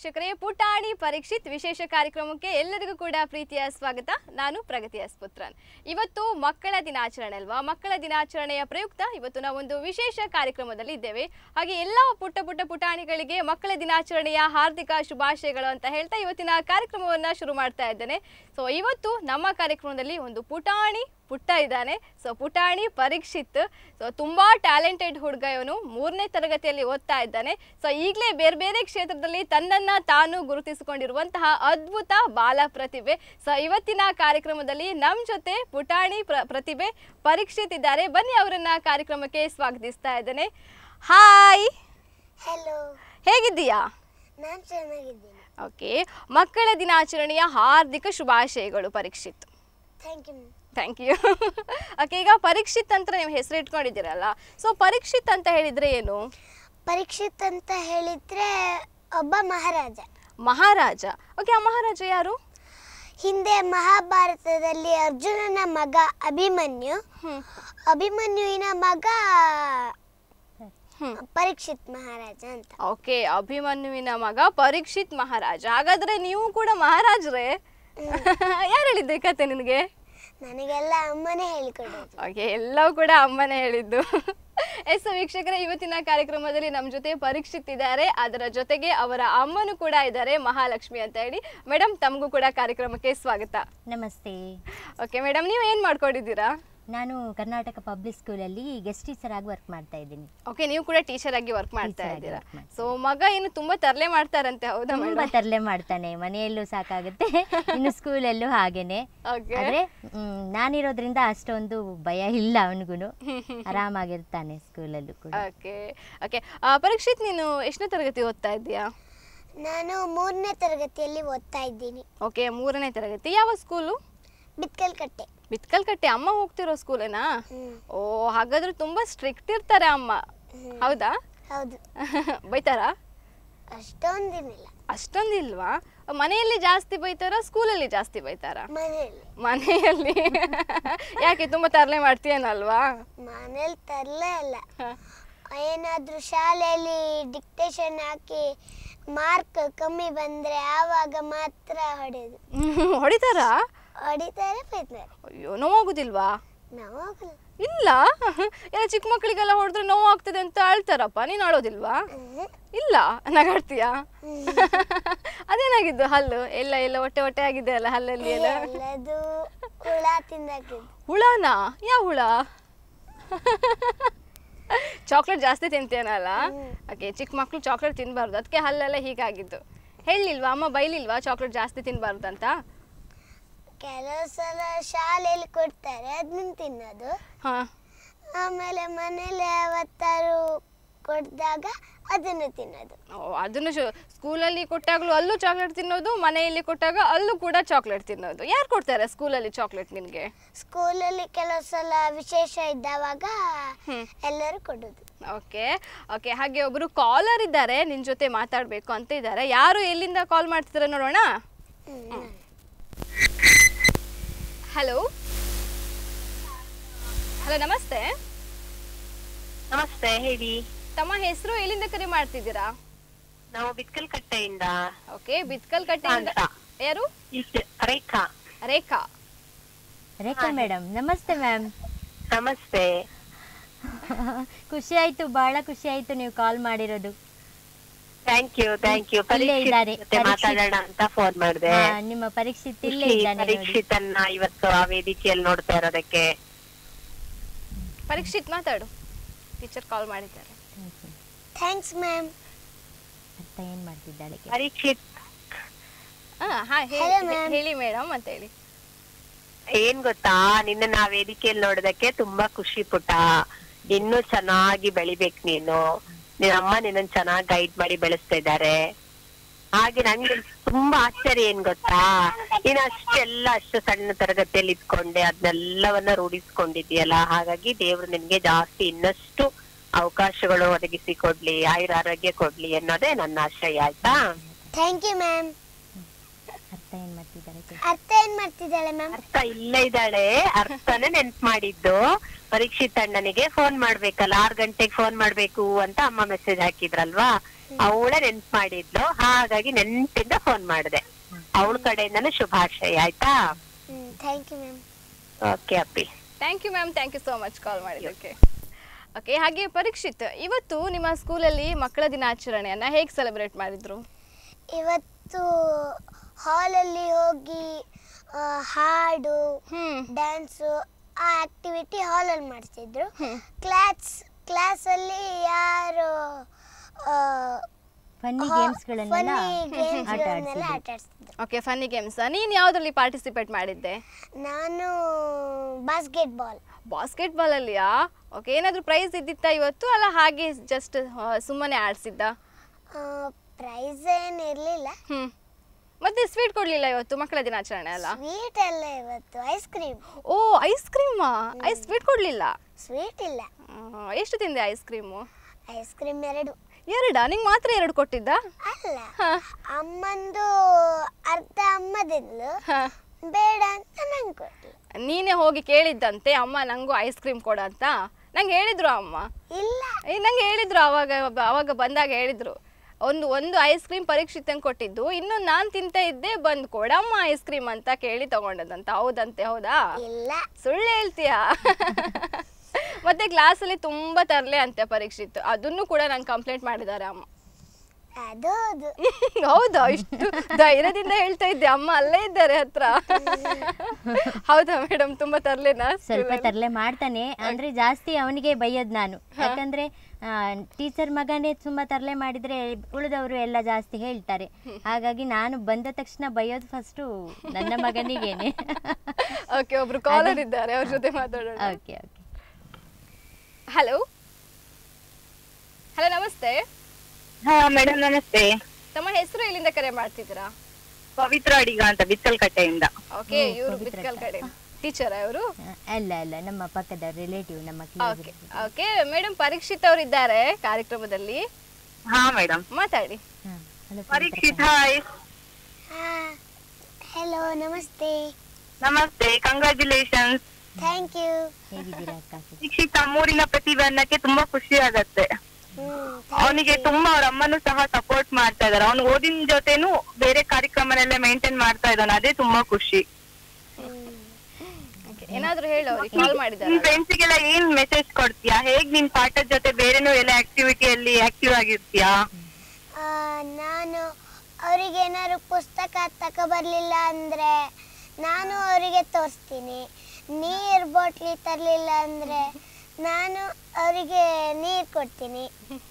ವೀಕ್ಷಕರೇ ಪುಟಾಣಿ ಪರೀಕ್ಷಿತ್ ವಿಶೇಷ ಕಾರ್ಯಕ್ರಮಕ್ಕೆ ಎಲ್ಲರಿಗೂ ಕೂಡ ಪ್ರೀತಿಯ ಸ್ವಾಗತ ನಾನು ಪ್ರಗತಿಯ ಸ್ಪುತ್ರನ್ ಇವತ್ತು ಮಕ್ಕಳ ದಿನಾಚರಣೆ ಅಲ್ವಾ ಮಕ್ಕಳ ದಿನಾಚರಣೆಯ ಪ್ರಯುಕ್ತ ಇವತ್ತು ನಾವೊಂದು ವಿಶೇಷ ಕಾರ್ಯಕ್ರಮದಲ್ಲಿ ಇದ್ದೇವೆ ಹಾಗೆ ಎಲ್ಲ ಪುಟ್ಟ ಪುಟ್ಟ ಪುಟಾಣಿಗಳಿಗೆ ಮಕ್ಕಳ ದಿನಾಚರಣೆಯ ಹಾರ್ದಿಕ ಶುಭಾಶಯಗಳು ಅಂತ ಹೇಳ್ತಾ ಇವತ್ತಿನ ಕಾರ್ಯಕ್ರಮವನ್ನ ಶುರು ಮಾಡ್ತಾ ಇದ್ದೇನೆ ಸೊ ಇವತ್ತು ನಮ್ಮ ಕಾರ್ಯಕ್ರಮದಲ್ಲಿ ಒಂದು ಪುಟಾಣಿ ಪುಟ್ಟ ಇದ್ದಾನೆ ಸೊ ಪುಟಾಣಿ ಪರೀಕ್ಷಿತ್ ಸೊ ತುಂಬಾ ಟ್ಯಾಲೆಂಟೆಡ್ ಹುಡುಗ ಇವನು ಮೂರನೇ ತರಗತಿಯಲ್ಲಿ ಓದ್ತಾ ಇದ್ದಾನೆ ಸೊ ಈಗಲೇ ಬೇರೆ ಬೇರೆ ಕ್ಷೇತ್ರದಲ್ಲಿ ತನ್ನನ್ನ ತಾನು ಗುರುತಿಸಿಕೊಂಡಿರುವಂತಹ ಅದ್ಭುತ ಬಾಲ ಪ್ರತಿಭೆ ಸೊ ಇವತ್ತಿನ ಕಾರ್ಯಕ್ರಮದಲ್ಲಿ ನಮ್ಮ ಜೊತೆ ಪುಟಾಣಿ ಪ್ರ ಪ್ರತಿಭೆ ಪರೀಕ್ಷಿತ್ ಇದ್ದಾರೆ ಬನ್ನಿ ಅವರನ್ನ ಕಾರ್ಯಕ್ರಮಕ್ಕೆ ಸ್ವಾಗತಿಸ್ತಾ ಇದ್ದೇನೆ ಹಾಯ್ ಹಲೋ ಹೇಗಿದ್ದೀಯಾ ನಾನು ಚೆನ್ನಾಗಿದ್ದೀನಿ ಓಕೆ ಮಕ್ಕಳ ದಿನಾಚರಣೆಯ ಹಾರ್ದಿಕ ಶುಭಾಶಯಗಳು Parikshit thank you thank you okay ಈಗ ಪರೀಕ್ಷಿತ್ ಅಂತ ನೀವು ಹೆಸರು ಇಟ್ಕೊಂಡಿದ್ದೀರಲ್ಲ ಸೊ ಪರೀಕ್ಷಿತ್ ಅಂತ ಹೇಳಿದ್ರೆ ಏನು ಪರೀಕ್ಷಿತ್ ಅಂತ ಹೇಳಿದ್ರೆ ಒಬ್ಬ ಮಹಾರಾಜ ಮಹಾರಾಜ ಓಕೆ ಆ ಮಹಾರಾಜ ಯಾರು ಹಿಂದೆ ಮಹಾಭಾರತದಲ್ಲಿ ಅರ್ಜುನನ ಮಗ ಅಭಿಮನ್ಯು ಹ್ಮ್ ಅಭಿಮನ್ಯುವಿನ ಮಗ ಹ್ಮ್ ಪರೀಕ್ಷಿತ್ ಮಹಾರಾಜ ಅಂತ ಓಕೆ ಅಭಿಮನ್ಯುವಿನ ಮಗ ಪರೀಕ್ಷಿತ್ ಮಹಾರಾಜ ಹಾಗಾದ್ರೆ ನೀವು ಕೂಡ ಮಹಾರಾಜ್ರೇ ಯಾರು ಹೇಳಿದ್ದು ಈ ಕತೆ ನಿನಗೆ ನನಗೆಲ್ಲ ಅಮ್ಮನೇ ಹೇಳಿಕೊಡೋದು ಓಕೆ ಎಲ್ಲವೂ ಕೂಡ ಅಮ್ಮನೇ ಹೇಳಿದ್ದು ಎಸ್ ವೀಕ್ಷಕರೇ ಇವತ್ತಿನ ಕಾರ್ಯಕ್ರಮದಲ್ಲಿ ನಮ್ಮ ಜೊತೆ ಪರೀಕ್ಷಿತ್ ಇದ್ದಾರೆ ಅದರ ಜೊತೆಗೆ ಅವರ ಅಮ್ಮನೂ ಕೂಡ ಇದ್ದಾರೆ ಮಹಾಲಕ್ಷ್ಮಿ ಅಂತ ಹೇಳಿ ಮೇಡಮ್ ತಮಗೂ ಕೂಡ ಕಾರ್ಯಕ್ರಮಕ್ಕೆ ಸ್ವಾಗತ ನಮಸ್ತೆ ಓಕೆ ಮೇಡಮ್ ನೀವು ಏನು ಮಾಡ್ಕೊಂಡಿದ್ದೀರಾ ನಾನು ಕರ್ನಾಟಕ ಪಬ್ಲಿಕ್ ಸ್ಕೂಲಲ್ಲಿ ಗೆಸ್ಟ್ ಟೀಚರ್ ಆಗಿ ವರ್ಕ್ ಮಾಡ್ತಾ ಇದ್ದೀನಿ ಓಕೆ ನೀವು ಕೂಡ ಟೀಚರ್ ಆಗಿ ವರ್ಕ್ ಮಾಡ್ತಾ Teacher ಆಗಿ ಇದ್ದೀರಾ work ಮಾಡ್ತಾ ಸೊ ಮಗ ಏನು ತುಂಬಾ ತರಲೆ ಮಾಡ್ತಾರಂತೆ ಹೌದಾ ತುಂಬಾ ಮೇಡಮ್ ತರಲೆ ಮಾಡ್ತಾನೆ ಮನೆಯಲ್ಲೂ ಸಾಕಾಗುತ್ತೆ ಇನ್ನು ಸ್ಕೂಲಲ್ಲೂ ಹಾಗೇನೆ ಓಕೆ ಆದ್ರೆ ಮ್, ನಾನಿರೋದ್ರಿಂದ ಅಷ್ಟೊಂದು ಭಯ ಇಲ್ಲ ಅವನಿಗೂ ಆರಾಮಾಗಿರ್ತಾನೆ ಸ್ಕೂಲಲ್ಲೂ ಕೂಡ ಓಕೆ ಓಕೆ ಪರೀಕ್ಷಿತ್ ನೀನು ಎಷ್ಟನೇ ತರಗತಿ ಓದ್ತಾ ಇದ್ದೀಯಾ ನಾನು ಮೂರನೇ ತರಗತಿಯಲ್ಲಿ ಓದ್ತಾ ಇದ್ದೀನಿ ಓಕೆ ಮೂರನೇ ತರಗತಿ ಯಾವ ಸ್ಕೂಲು ಬಿತ್ಕಲ್ಕಟ್ಟೆ ಬಿತ್ಕಲ್ಕಟ್ಟೆ ಅಮ್ಮ ಹೋಗ್ತಿರೋ ಸ್ಕೂಲೇನಾ ಹ್ಮ್ ಓ ಹಾಗಾದ್ರೆ ತುಂಬಾ ಸ್ಟ್ರಿಕ್ಟ್ ಇರ್ತಾರೆ ಅಮ್ಮ ಹ್ಮ್. ಹೌದಾ ಹೌದು ಬೈತಾರಾ ಅಷ್ಟೊಂದಿನಿಲ್ಲ ಅಷ್ಟೊಂದಿಲ್ವಾ ಮನೆಯಲ್ಲಿ ಜಾಸ್ತಿ ಬೈತಾರಾ ಸ್ಕೂಲಲ್ಲಿ ಜಾಸ್ತಿ ಬೈತಾರಾ ಮನೆಯಲ್ಲಿ ಮನೆಯಲ್ಲಿ ಯಾಕೆ ತುಂಬಾ ತರಲೆ ಮಾಡ್ತೀಯನಲ್ವಾ ಮನೇಲಿ ತರಲೇ ಅಲ್ಲ ಏನಾದರೂ ಶಾಲೆಯಲ್ಲಿ ಡಿಕ್ಟೇಷನ್ ಹಾಕಿ ಮಾರ್ಕ್ ಕಮ್ಮಿ ಬಂದರೆ ಆವಾಗ ಮಾತ್ರ ಹೊಡೆಯೋದು ಹೊಡಿತಾರಾ ಹೊಡಿತಾರೆ ಬೈತಾರೆ ಅಯ್ಯೋ ನೋವಾಗುದಿಲ್ವಾ ನಾವು ಹೋಗಲ್ಲ ಇಲ್ಲ ಎಲ್ಲ ಚಿಕ್ಕ ಮಕ್ಕಳಿಗೆಲ್ಲ ಹೊಡೆದ್ರೆ ನೋವು ಆಗ್ತದೆ ಅಂತ ಅಳ್ತಾರಪ್ಪ ನೀನು ಅಳೋದಿಲ್ವಾ ಹ್ಮ್. ಇಲ್ಲ ನಗಾಡ್ತೀಯಾ ಅದೇನಾಗಿದ್ದು ಹಲ್ಲು ಎಲ್ಲ ಎಲ್ಲ ಹೊಟ್ಟೆ ಹೊಟ್ಟೆ ಆಗಿದೆ ಅಲ್ಲ ಹಲ್ಲಲ್ಲಿ ಎಲ್ಲ ಎಲ್ಲದು ಹುಳ ತಿಂದಾಕಿದ್ದು ಹುಳನಾ ಯಾವ ಹುಳ ಚಾಕ್ಲೇಟ್ ಜಾಸ್ತಿ ತಿಂತೇನಲ್ಲ ಓಕೆ ಚಿಕ್ಕ ಮಕ್ಳು ಚಾಕ್ಲೇಟ್ ತಿನ್ಬಾರ್ದು ಅದಕ್ಕೆ ಹಲ್ಲೆಲ್ಲ ಹೀಗಾಗಿದ್ದು ಹೇಳಿಲ್ವಾ ಅಮ್ಮ ಬೈಲಿಲ್ವಾ ಚಾಕ್ಲೇಟ್ ಜಾಸ್ತಿ ತಿನ್ಬಾರ್ದು ಅಂತ ಕೆಲವು ಸಲ ಶಾಲೆಯಲ್ಲಿ ಕೊಡ್ತಾರೆ ಅದನ್ನ ತಿನ್ನೋದು ಹಾ ಆಮೇಲೆ ಮನೇಲಿ ಯಾವತ್ತಾರು ಕೊಡಿದಾಗ ಅದನ್ನು ತಿನ್ನೋದು ಓ, ಅದನ್ನು ಸ್ಕೂಲಲ್ಲಿ ಕೊಟ್ಟಾಗಲೂ ಅಲ್ಲೂ ಚಾಕ್ಲೇಟ್ ತಿನ್ನೋದು ಮನೆಯಲ್ಲಿ ಕೊಟ್ಟಾಗ ಅಲ್ಲೂ ಕೂಡ ಚಾಕ್ಲೇಟ್ ತಿನ್ನೋದು ಯಾರು ಕೊಡ್ತಾರೆ ಸ್ಕೂಲಲ್ಲಿ ಚಾಕ್ಲೇಟ್ ನಿನಗೆ ಸ್ಕೂಲಲ್ಲಿ ಕೆಲವು ಸಲ ವಿಶೇಷ ಇದ್ದಾವಾಗ ಹ್ಮ್. ಎಲ್ಲರೂ ಕೊಡೋದು ಓಕೆ ಓಕೆ ಹಾಗೆ ಒಬ್ಬರು ಕಾಲರ್ ಇದ್ದಾರೆ ನಿನ್ನ ಜೊತೆ ಮಾತಾಡಬೇಕು ಅಂತ ಇದ್ದಾರೆ ಯಾರು ಎಲ್ಲಿಂದ ಕಾಲ್ ಮಾಡ್ತಿದ್ದಾರೆ ನೋಡೋಣ ಹ್ಮ್. ಹಲೋ ಹಲೋ ನಮಸ್ತೆ ನಮಸ್ತೆ ಹೇಳಿ ತಮ್ಮ ಹೆಸರು ಎಲ್ಲಿಂದ ಕರೆ ಮಾಡ್ತಿದ್ದೀರಾ ನಾವು ಬಿತ್ಕಲ್ ಕಟ್ಟೆಯಿಂದ ಓಕೆ ಬಿತ್ಕಲ್ ಕಟ್ಟೆಯಿಂದ ಅಂತ. ಯಾರು ಇಷ್ಟು ರೇಖಾ ರೇಖಾ ರೇಖಾ ಮೇಡಮ್ ನಮಸ್ತೆ ಮ್ಯಾಮ್ ನಮಸ್ತೆ ಖುಷಿ ಆಯ್ತು ಬಹಳ ಖುಷಿ ಆಯ್ತು ನೀವು ಕಾಲ್ ಮಾಡಿರೋದು ಥ್ಯಾಂಕ್ ಯು ಥ್ಯಾಂಕ್ ಯು ಇಲ್ಲೇ ಇದ್ದಾರೆ. ಜೊತೆ ಪರೀಕ್ಷಿತ್. ಮಾತಾಡೋಣ ಅಂತ ಫೋನ್ ಮಾಡಿದೆ ಹಾ, ನಿಮ್ಮ ಪರೀಕ್ಷಿತ್ ಇಲ್ಲೇ ಇದ್ದಾನೆ ನೋಡಿ ಪರೀಕ್ಷಿತನ್ನ ಇವತ್ತು ಆ ವೇದಿಕೆಯಲ್ಲಿ ನೋಡ್ತಾ ಇರೋದಕ್ಕೆ ಪರೀಕ್ಷಿತ್ ಮಾತಾಡು ಟೀಚರ್ ಕಾಲ್ ಮಾಡಿದ್ದಾರೆ ಥ್ಯಾಂಕ್ಸ್ ಮ್ಯಾಮ್ ಅರ್ಥ ಏನ್ ಮಾಡ್ತಿದ್ದಾಳೆ ಕೇಳಿ. ಪರೀಕ್ಷಿತ್ ಹಾ ಹಾ Hello, ma'am. ಹೇಳಿ ಮೇಡಮ್ ಅಂತ ಹೇಳಿ ಏನ್ ಗೊತ್ತಾ ನಿನ್ನ ಆ ವೇದಿಕೆಯಲ್ಲಿ ನೋಡೋದಕ್ಕೆ ತುಂಬಾ ಖುಷಿ ಪುಟ್ಟ ಇನ್ನೂ ಚೆನ್ನಾಗಿ ಬೆಳಿಬೇಕು ನೀನು ನಿನ್ನ ಅಮ್ಮ ನಿನ್ನನ್ ಚೆನ್ನಾಗಿ ಗೈಡ್ ಮಾಡಿ ಬೆಳೆಸ್ತಾ ಇದ್ದಾರೆ ಹಾಗೆ ನಂಗೆ ತುಂಬಾ ಆಶ್ಚರ್ಯ ಏನ್ ಗೊತ್ತಾ ನೀನು ಅಷ್ಟೆಲ್ಲ ಅಷ್ಟು ಸಣ್ಣ ತರಗತಿಯಲ್ಲಿ ಇದ್ಕೊಂಡೆ ಅದನ್ನೆಲ್ಲವನ್ನ ರೂಢಿಸ್ಕೊಂಡಿದ್ಯಲ್ಲ ಹಾಗಾಗಿ ದೇವ್ರು ನಿನ್ಗೆ ಜಾಸ್ತಿ ಇನ್ನಷ್ಟು ಅವಕಾಶಗಳು ಒದಗಿಸಿ ಕೊಡ್ಲಿ ಆಯುರ ಆರೋಗ್ಯ ಕೊಡ್ಲಿ ಅನ್ನೋದೇ ನನ್ನ ಆಶಯ ಆಯ್ತಾ ಥ್ಯಾಂಕ್ ಯು ಮ್ಯಾಮ್ ಅರ್ಥ ಏನ್ ಮಾಡ್ತಿದ್ದಾಳೆ ಓಕೆ ಅರ್ಥ ಏನ್ ಮಾಡ್ತಿದ್ದಾಳೆ ಮ್ಯಾಮ್ ಅರ್ಥ ಇಲ್ಲೇ ಇದ್ದಾಳೆ ಅರ್ಥನೇ ನೆನ್ಪ್ ಮಾಡಿದ್ದು ಪರೀಕ್ಷಿತ್ ಅಣ್ಣನಿಗೆ ಫೋನ್ ಮಾಡ್ಬೇಕಲ್ಲ ಆರ್ ಗಂಟೆಗೆ ಫೋನ್ ಮಾಡ್ಬೇಕು ಅಂತ ಅಮ್ಮ ಮೆಸೇಜ್ ಹಾಕಿದ್ರಲ್ವಾ ಅವಳೇ ನೆನ್ಪ್ ಮಾಡಿದ್ಲು ಹಾಗಾಗಿ ನೆನ್ಪಿಂದ ಫೋನ್ ಮಾಡಿದೆ ಅವಳ ಕಡೆಯಿಂದನೂ ಶುಭಾಶಯ ಆಯ್ತಾ ಹ್ಮ್ ಥ್ಯಾಂಕ್ ಯು ಮ್ಯಾಮ್ ಓಕೆ ಅಪ್ಪಿ thank you ma'am thank you so much call ಮಾಡಿದ್ದಕ್ಕೆ ಓಕೆ ಹಾಗೆ ಪರೀಕ್ಷಿತ್ ಇವತ್ತು ನಿಮ್ಮ ಸ್ಕೂಲಲ್ಲಿ ಮಕ್ಕಳ ದಿನಾಚರಣೆಯನ್ನ ಹೇಗೆ ಸೆಲೆಬ್ರೇಟ್ ಮಾಡಿದ್ರು ಇವತ್ತು ಹಾಲಲ್ಲಿ ಹೋಗಿ ಆ, ಹಾಡು ಹ್ಮ್ ಡ್ಯಾನ್ಸು ಆ ಆಕ್ಟಿವಿಟಿ ಹಾಲಲ್ಲಿ ಮಾಡಿಸಿದ್ರು ಕ್ಲಾಸ್ ಕ್ಲಾಸಲ್ಲಿ ಯಾರು ಫನ್ನಿ ಗೇಮ್ಸ್ಗಳನ್ನೆಲ್ಲ ಫನ್ನಿ ಆಟ ಗೇಮ್ಸ್ಗಳನ್ನೆಲ್ಲ ಆಡಿಸಿದ್ರು ಆಟ ಆಡಿಸ್ತಿದ್ರು ಓಕೆ ಫನ್ನಿ ಗೇಮ್ಸ್ ನೀನು ಯಾವುದ್ರಲ್ಲಿ ಪಾರ್ಟಿಸಿಪೇಟ್ ಮಾಡಿದ್ದೆ ನಾನು ಬಾಸ್ಕೆಟ್ ಬಾಲ್ ಬಾಸ್ಕೆಟ್ ಬಾಲಲ್ಲಿಯಾ ಓಕೆ ಏನಾದರೂ ಪ್ರೈಸ್ ಇದ್ದಿತ್ತಾ ಇವತ್ತು ಅಲ್ಲ ಹಾಗೆ ಜಸ್ಟ್ ಸುಮ್ಮನೆ ಆಡಿಸಿದ್ದ ಪ್ರೈಸ್ ಏನು ಇರಲಿಲ್ಲ ಹ್ಮ್ ಮತ್ತೆ ಸ್ವೀಟ್ ಕೊಡ್ಲಿಲ್ಲ ಇವತ್ತು ಮಕ್ಕಳ ದಿನಾಚರಣೆ ಅಲ್ಲ ಸ್ವೀಟ್ ಅಲ್ಲ ಇವತ್ತು ಐಸ್ ಕ್ರೀಮ್ ಓ ಐಸ್ ಕ್ರೀಮಾ ಐಸ್ ಸ್ವೀಟ್ ಕೊಡ್ಲಿಲ್ಲ ಸ್ವೀಟ್ ಇಲ್ಲ ಆ, ಎಷ್ಟು ತಿಂದೆ ಐಸ್ ಕ್ರೀಮು ಐಸ್ ಕ್ರೀಮ್ ಎರಡು ಎರಡಾ ನಿಂಗೆ ಮಾತ್ರ ಎರಡು ಕೊಟ್ಟಿದ್ದ ಅಲ್ಲ ಹಾ. ಅಮ್ಮಂದು ಅರ್ಧ ಅಮ್ಮದಿದ್ಲು ಹಾ. ಬೇಡ ಅಂತ ನಂಗೆ ಕೊಟ್ಲು ನೀನೇ ಹೋಗಿ ಕೇಳಿದ್ದಂತೆ ಅಮ್ಮ ನಂಗೂ ಐಸ್ ಕ್ರೀಮ್ ಕೊಡ ಅಂತ ನಂಗೆ ಹೇಳಿದ್ರು ಅಮ್ಮ ಇಲ್ಲ ಏ ನಂಗೆ ಹೇಳಿದ್ರು ಅವಾಗ ಅವಾಗ ಬಂದಾಗ ಹೇಳಿದ್ರು ಒಂದು ಒಂದು ಐಸ್ ಕ್ರೀಮ್ ಪರೀಕ್ಷಿತಂಗೆ ಕೊಟ್ಟಿದ್ದು ಇನ್ನೊಂದು ನಾನು ತಿಂತ ಇದ್ದೆ ಬಂದು ಕೊಡಮ್ಮ ಐಸ್ ಕ್ರೀಮ್ ಅಂತ ಕೇಳಿ ತಗೊಂಡದಂತ ಹೌದಂತೆ ಹೌದಾ ಇಲ್ಲ ಸುಳ್ಳು ಹೇಳ್ತೀಯಾ ಮತ್ತೆ ಕ್ಲಾಸಲ್ಲಿ ತುಂಬಾ ತರಲೆ ಅಂತೆ ಪರೀಕ್ಷಿತ್ ಅದನ್ನು ಕೂಡ ನಂಗೆ ಕಂಪ್ಲೇಂಟ್ ಮಾಡಿದ್ದಾರೆ ಅಮ್ಮ ಅದು ಹೌದು ಹೌದಾ ಇಷ್ಟು ಧೈರ್ಯದಿಂದ ಹೇಳ್ತಾ ಇದ್ದೆ ಅಮ್ಮ ಅಲ್ಲೇ ಇದ್ದಾರೆ ಹತ್ರ ಹೌದಾ ಮೇಡಮ್ ತುಂಬಾ ತರ್ಲೆನಾ ಸ್ವಲ್ಪ ತರಲೆ ಮಾಡ್ತಾನೆ ಅಂದ್ರೆ ಜಾಸ್ತಿ ಅವನಿಗೆ ಬೈಯೋದು ನಾನು ಯಾಕಂದ್ರೆ ಟೀಚರ್ ಮಗನೇ ತುಂಬಾ ತರಲೆ ಮಾಡಿದ್ರೆ ಉಳಿದವರು ಎಲ್ಲ ಜಾಸ್ತಿ ಹೇಳ್ತಾರೆ ಹಾಗಾಗಿ ನಾನು ಬಂದ ತಕ್ಷಣ ಬೈಯೋದು ಫಸ್ಟು ನನ್ನ ಮಗನಿಗೇನೆ ಓಕೆ ಒಬ್ರು ಕಾಲರ್ ಇದ್ದಾರೆ ಅವ್ರ ಜೊತೆ ಮಾತಾಡೋಣ ಓಕೆ ಓಕೆ ಹಲೋ ಹಲೋ ನಮಸ್ತೆ ಹಾ ಮೇಡಮ್ ನಮಸ್ತೆ ತಮ್ಮ ಹೆಸರು ಎಲ್ಲಿಂದ ಕರೆ ಮಾಡ್ತಿದ್ದೀರಾ ಪವಿತ್ರ ಅಡಿಗ ಅಂತ ಬಿತ್ತಲ್ಕಟ್ಟೆಯಿಂದ ಓಕೆ ಹ್ಮ್, ಇವರು ಪವಿತ್ರ ಬಿತ್ಕಲ್ ಕಡೆ ಟೀಚರ್ ಅವರು ಅಲ್ಲ ಅಲ್ಲ ನಮ್ಮ ಪಕ್ಕದ ರಿಲೇಟಿವ್ ನಮ್ಮ ಓಕೆ ಓಕೆ ಮೇಡಮ್ ಪರೀಕ್ಷಿತ್ ಅವರು ಇದ್ದಾರೆ ಕಾರ್ಯಕ್ರಮದಲ್ಲಿ ಹಾ ಮೇಡಮ್ ಮಾತಾಡಿ ಹಲೋ ಪರೀಕ್ಷಿತ್ ಹಾಯ್ ಹಾ ಹೆಲೋ ನಮಸ್ತೆ ನಮಸ್ತೆ ಕಂಗ್ರ್ಯಾಚುಲೇಷನ್ಸ್ ಥ್ಯಾಂಕ್ ಯು ಹೇಗಿದ್ದೀರಾ ಅಕ್ಕ ಪರೀಕ್ಷಿತ್ ಅಮ್ಮೂರಿನ ಪ್ರತಿಭೆಯನ್ನಕ್ಕೆ ತುಂಬಾ ಖುಷಿ ಆಗತ್ತೆ ಹ್ಮ್ ಅವನಿಗೆ ತುಂಬಾ ಅವ್ರ ಅಮ್ಮನೂ ಸಹ ಸಪೋರ್ಟ್ ಮಾಡ್ತಾ ಇದಾರೆ ಅವ್ನು ಓದಿನ ಜೊತೆನೂ ಬೇರೆ ಕಾರ್ಯಕ್ರಮನೆಲ್ಲ ಮೇಂಟೈನ್ ಮಾಡ್ತಾ ಇದ್ದಾನೆ ಅದೇ ತುಂಬಾ ಖುಷಿ Okay, ಏನಾದ್ರೂ ಹೇಳು ಅವ್ರಿಗೆ ಕಾಲ್ ನಿನ್ ಮಾಡಿದ್ದಾರೆ ಫ್ರೆಂಡ್ಸಿಗೆಲ್ಲ ಏನ್ ಮೆಸೇಜ್ ಕೊಡ್ತೀಯಾ ಹೇಗ್ ನಿನ್ ಪಾಠದ ಜೊತೆ ಬೇರೆನೂ ಎಲ್ಲ ಆಕ್ಟಿವಿಟಿಯಲ್ಲಿ ಆಕ್ಟಿವ್ ಆಗಿರ್ತೀಯಾ ಆ, ನಾನು ಅವರಿಗೆ ಏನಾದ್ರು ಪುಸ್ತಕ ತಗೊಬರ್ಲಿಲ್ಲ ಅಂದ್ರೆ ನಾನು ಅವರಿಗೆ ತೋರಿಸ್ತೀನಿ ನೀರ್ ಬಾಟ್ಲಿ ತರಲಿಲ್ಲ ಅಂದ್ರೆ ನಾನು ಅವರಿಗೆ ನೀರ್ ಕೊಡ್ತೀನಿ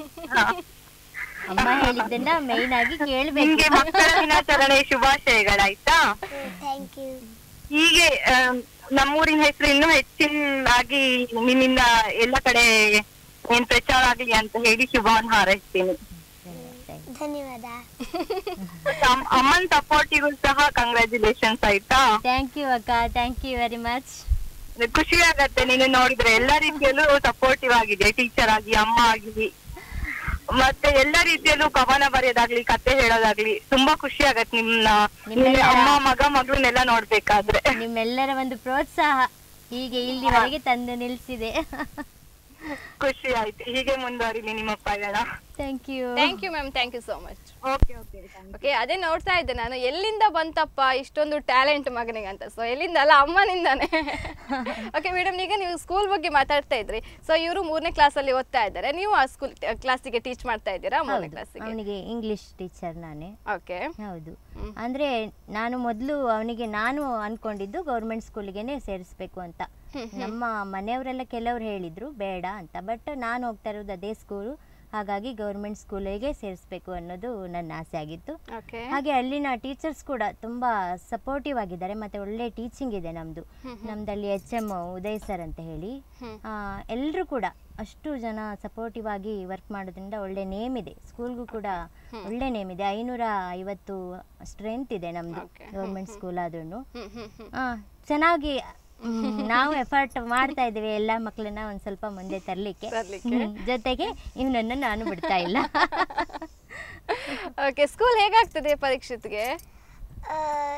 ಅಮ್ಮ ಹೇಳಿದ್ದನ್ನ ಮೇಯ್ನ್ ಆಗಿ ಕೇಳ್ಬೇಕು ನಿಮ್ಗೆ ಮಕ್ಕಳ ದಿನಾಚರಣೆ ಶುಭಾಶಯಗಳಾಯ್ತಾ ಥ್ಯಾಂಕ್ ಯು ಹೀಗೆ ಆಮ್, ನಮ್ಮೂರಿನ ಹೆಸರು ಇನ್ನೂ ಹೆಚ್ಚಿನಾಗಿ ನಿಮ್ಮಿಂದ ಎಲ್ಲ ಕಡೆ ಏನ್ ಪ್ರಚಾರ ಆಗ್ಲಿ ಅಂತ ಹೇಳಿ ಶುಭವನ್ನು ಹಾರೈಸ್ತೀನಿ ಧನ್ಯವಾದ ಅಮ್- ಅಮ್ಮನ್ ಸಪೋರ್ಟಿಗೂ ಸಹ ಕಂಗ್ರ್ಯಾಚುಲೇಷನ್ಸ್ ಆಯ್ತಾ ಥ್ಯಾಂಕ್ ಯು ಅಕ್ಕ ಥ್ಯಾಂಕ್ ಯು ವೆರಿ ಮಚ್ ಖುಷಿ ಆಗತ್ತೆ ನೀನು ನೋಡಿದ್ರೆ ಎಲ್ಲ ರೀತಿಯಲ್ಲೂ ಸಪೋರ್ಟಿವ್ ಆಗಿದೆ ಟೀಚರ್ ಆಗಿ ಅಮ್ಮ ಆಗಿ ಮತ್ತೆ ಎಲ್ಲ ರೀತಿಯಲ್ಲೂ ಕವನ ಬರೆಯೋದಾಗ್ಲಿ ಕತೆ ಹೇಳೋದಾಗ್ಲಿ ತುಂಬಾ ಖುಷಿ ಆಗತ್ತೆ ನಿಮ್ನ ನಿನ್ನ ನಿಮ್ಮೆಲ್ಲರ- ಅಮ್ಮ ಮಗ ಮಗಳನ್ನೆಲ್ಲ ನೋಡ್ಬೇಕಾದ್ರೆ ನಿಮ್ಮೆಲ್ಲರ ಒಂದು ಪ್ರೋತ್ಸಾಹ ಹೀಗೆ ಇಲ್ಲಿವರೆಗೆ ತಂದು ನಿಲ್ಸಿದೆ ಖುಷಿ ಆಯ್ತು ಹೀಗೆ ಮುಂದುವರಿಲಿ ನಿಮ್ಮ ಪಯಣ thank you thank you ma'am thank you so much okay okay okay ಅದೇ ನೋಡ್ತಾ ಇದ್ದೆ ನಾನು ಎಲ್ಲಿಂದ ಬಂತಪ್ಪ ಇಷ್ಟೊಂದು ಟ್ಯಾಲೆಂಟ್ ಮಗನಿಗೆ ಅಂತ ಸೊ ಎಲ್ಲಿಂದ ಅಲ್ಲ ಅಮ್ಮನಿಂದಾನೆ ಓಕೆ ಮೇಡಮ್ ಈಗ ನೀವು ಸ್ಕೂಲ್ ಬಗ್ಗೆ ಮಾತಾಡ್ತಾ ಇದ್ರಿ ಸೊ ಇವರು ಮೂರನೇ ಕ್ಲಾಸಲ್ಲಿ ಓದ್ತಾ ಇದ್ದಾರೆ ನೀವು ಆ ಸ್ಕೂಲ್ ಕ್ಲಾಸಿಗೆ ಟೀಚ್ ಮಾಡ್ತಾ ಇದ್ದೀರಾ ಮೂರನೇ ಹೌದು ಕ್ಲಾಸಿಗೆ ಅವನಿಗೆ ಇಂಗ್ಲಿಷ್ ಟೀಚರ್ ನಾನೇ ಓಕೆ ಹೌದು ಅಂದ್ರೆ ನಾನು ಮೊದಲು ಅವನಿಗೆ ನಾನು ಅನ್ಕೊಂಡಿದ್ದು ಗೌರ್ಮೆಂಟ್ ಸ್ಕೂಲಿಗೆನೆ ಸೇರಿಸ್ಬೇಕು ಅಂತ ನಮ್ಮ ಮನೆಯವರೆಲ್ಲ ಕೆಲವರು ಹೇಳಿದ್ರು ಬೇಡ ಅಂತ ಬಟ್ ನಾನು ಹೋಗ್ತಾ ಇರೋದು ಅದೇ ಸ್ಕೂಲು ಹಾಗಾಗಿ ಗೌರ್ಮೆಂಟ್ ಸ್ಕೂಲಿಗೆ ಸೇರಿಸ್ಬೇಕು ಅನ್ನೋದು ನನ್ನ ಆಸೆ ಆಗಿತ್ತು ಓಕೆ ಹಾಗೆ ಅಲ್ಲಿನ ಟೀಚರ್ಸ್ ಕೂಡ ತುಂಬಾ ಸಪೋರ್ಟಿವ್ ಆಗಿದ್ದಾರೆ ಮತ್ತೆ ಒಳ್ಳೆ ಟೀಚಿಂಗ್ ಇದೆ ನಮ್ದು ನಮ್ದಲ್ಲಿ ಎಚ್ ಎಮ್ ಉದಯ್ ಸರ್ ಅಂತ ಹೇಳಿ ಎಲ್ಲರೂ ಕೂಡ ಅಷ್ಟು ಜನ ಸಪೋರ್ಟಿವ್ ಆಗಿ ವರ್ಕ್ ಮಾಡೋದ್ರಿಂದ ಒಳ್ಳೆ ನೇಮ್ ಇದೆ ಸ್ಕೂಲ್ಗೂ ಕೂಡ ಒಳ್ಳೆ ನೇಮ್ ಇದೆ ಐನೂರ ಐವತ್ತು ಸ್ಟ್ರೆಂತ್ ಇದೆ ನಮ್ದು Okay. ಗೌರ್ಮೆಂಟ್ ಸ್ಕೂಲ್ ಆದ್ರೂ ಹ್ಮ್ ಹ್ಮ್ ಹ್ಮ್ ಚೆನ್ನಾಗಿ ಮ್, ನಾವು ಎಫರ್ಟ್ ಮಾಡ್ತಾ ಇದ್ದೀವಿ ಎಲ್ಲ ಮಕ್ಕಳನ್ನ ಒಂದ್ ಸ್ವಲ್ಪ ಮುಂದೆ ತರ್ಲಿಕ್ಕೆ ತರ್ಲಿಕ್ಕೆ. ಹ್ಮ್. ಜೊತೆಗೆ ಇವನನ್ನ ನಾನು ಬಿಡ್ತಾ ಇಲ್ಲ ಓಕೆ ಸ್ಕೂಲ್ ಹೇಗಾಗ್ತದೆ ಪರೀಕ್ಷಿತ್ಗೆ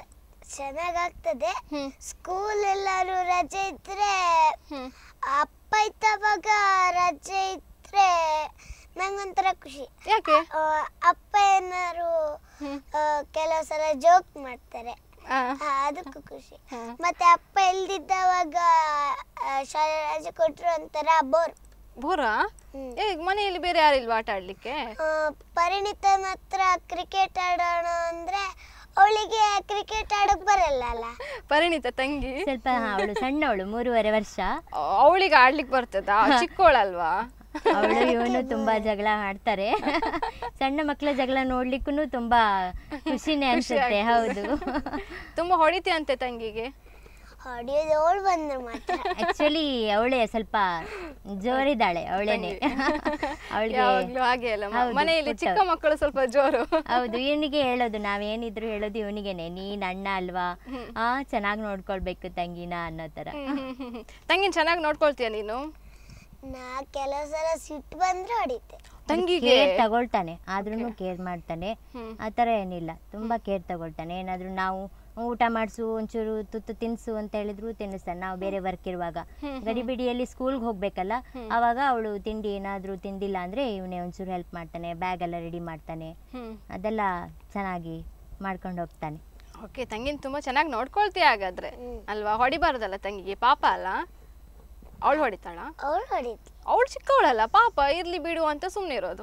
ಚೆನ್ನಾಗಾಗ್ತದೆ ಹ್ಮ್ ಸ್ಕೂಲ್ ಎಲ್ಲಾರು ರಜೆ ಇದ್ರೆ ಹ್ಮ್ ಅಪ್ಪ ಇದ್ದವಾಗ ರಜೆ ಇದ್ರೆ ನಂಗೊಂಥರ ಖುಷಿ ಯಾಕೆ ಆ, ಅಪ್ಪ ಏನಾರು ಹ್ಮ್ ಆ, ಕೆಲವು ಸಲ ಜೋಕ್ ಮಾಡ್ತಾರೆ ಆ, ಆ, ಅದಕ್ಕೂ ಖುಷಿ ಹ್ಮ್. ಮತ್ತೆ ಅಪ್ಪ ಇಲ್ದಿದ್ದವಾಗ ಆ, ಶಾಲೆ ರಜೆ ಕೊಟ್ರು ಒಂಥರ ಬೋರ್ ಬೋರಾ ಹ್ಮ್. ಏ ಮನೆಯಲ್ಲಿ ಬೇರೆ ಯಾರಿಲ್ವಾ ಆಟ ಆಡ್ಲಿಕ್ಕೆ ಆ, ಪರಿಣಿತನ ಹತ್ರ ಕ್ರಿಕೆಟ್ ಆಡೋಣ ಅಂದ್ರೆ ಅವಳಿಗೆ ಕ್ರಿಕೆಟ್ ಆಡಕ್ ಬರಲ್ಲ ಅಲ್ಲ ಪರಿಣಿತ ತಂಗಿ ಸ್ವಲ್ಪ ಅವಳು ಸಣ್ಣವಳು ಮೂರುವರೆ ವರ್ಷ ಅವಳಿಗೆ ಆಡ್ಲಿಕ್ಕೆ ಬರ್ತದಾ ಚಿಕ್ಕವಳಲ್ವಾ ಅವಳು ಇವನು ತುಂಬಾ ಜಗಳ ಆಡ್ತಾರೆ ಸಣ್ಣ ಮಕ್ಕಳ ಜಗಳ ನೋಡ್ಲಿಕ್ಕೂ ತುಂಬಾ ಖುಷಿನೇ ಅನ್ಸುತ್ತೆ ಹೌದು ತುಂಬಾ ಹೊಡಿತೀಯಂತೆ ತಂಗಿಗೆ ಹೊಡಿಯೋದು ಅವಳು ಬಂದ್ರೆ ಮಾತ್ರ ಆಕ್ಚುಲಿ ಅವಳೇ ಸ್ವಲ್ಪ ಜೋರಿದ್ದಾಳೆ ಅವಳೇನೆ ಅವಳಿಗೆ ಯಾವಾಗ್ಲೂ ಹಾಗೆ ಅಲ್ಲ ಮ- ಹೌದು, ಮನೆಯಲ್ಲಿ ಚಿಕ್ಕ ಪುಟ್ಟ. ಮಕ್ಕಳು ಸ್ವಲ್ಪ ಜೋರು ಹೌದು ಇವನಿಗೆ ಹೇಳೋದು ನಾವೇನಿದ್ರು ಹೇಳೋದು ಇವನಿಗೆನೆ ನೀನ್ ಅಣ್ಣ ಅಲ್ವಾ ಆ ಚೆನ್ನಾಗಿ ನೋಡ್ಕೊಳ್ಬೇಕು ತಂಗಿನ ಅನ್ನೋ ತರ ತಂಗಿನ ಚೆನ್ನಾಗಿ ನೋಡ್ಕೊಳ್ತೀಯ ನೀನು ನಾ ಕೆಲವು ಸಲ ಸಿಟ್ಟು ಬಂದ್ರೆ ಹೊಡಿತೆ ತಂಗಿಗೆ ಕೇರ್ ತಗೊಳ್ತಾನೆ ಆದ್ರೂ ಕೇರ್ ಮಾಡ್ತಾನೆ ಹ್ಮ್. ಆ ಥರ ಏನಿಲ್ಲ ತುಂಬಾ ಕೇರ್ ತಗೊಳ್ತಾನೆ ಏನಾದ್ರೂ ನಾವು ಊಟ ಮಾಡಿಸು ಒಂಚೂರು ತುತ್ತು ತಿನ್ಸು ಅಂತ ಹೇಳಿದ್ರು ತಿನ್ನಿಸ್ತಾನೆ ನಾವು ಬೇರೆ ವರ್ಕ್ ಇರುವಾಗ ಗಡಿಬಿಡಿಯಲ್ಲಿ ಸ್ಕೂಲ್ಗೆ ಹೋಗ್ಬೇಕಲ್ಲ ಅವಾಗ ಅವಳು ತಿಂಡಿ ಏನಾದ್ರೂ ತಿಂದಿಲ್ಲ ಅಂದ್ರೆ ಇವನೇ ಒಂಚೂರು ಹೆಲ್ಪ್ ಮಾಡ್ತಾನೆ ಬ್ಯಾಗ್ ಎಲ್ಲ ರೆಡಿ ಮಾಡ್ತಾನೆ ಹ್ಮ್ ಅದೆಲ್ಲ ಚೆನ್ನಾಗಿ ಮಾಡ್ಕೊಂಡು ಹೋಗ್ತಾನೆ ಓಕೆ ತಂಗಿನ ತುಂಬಾ ಚೆನ್ನಾಗಿ ನೋಡ್ಕೊಳ್ತೀಯ ಹಾಗಾದ್ರೆ ಅಲ್ವಾ ಹೊಡಿಬಾರ್ದಲ್ಲ ತಂಗಿಗೆ ಪಾಪ ಅಲ್ಲ ಅವಳು ಹೊಡಿತಾಳ ಅವಳು ಹೊಡಿತಿ ಅವಳು ಚಿಕ್ಕವಳಲ್ಲ ಪಾಪ ಇರ್ಲಿ ಬಿಡು ಅಂತ ಸುಮ್ಮನೆ ಇರೋದು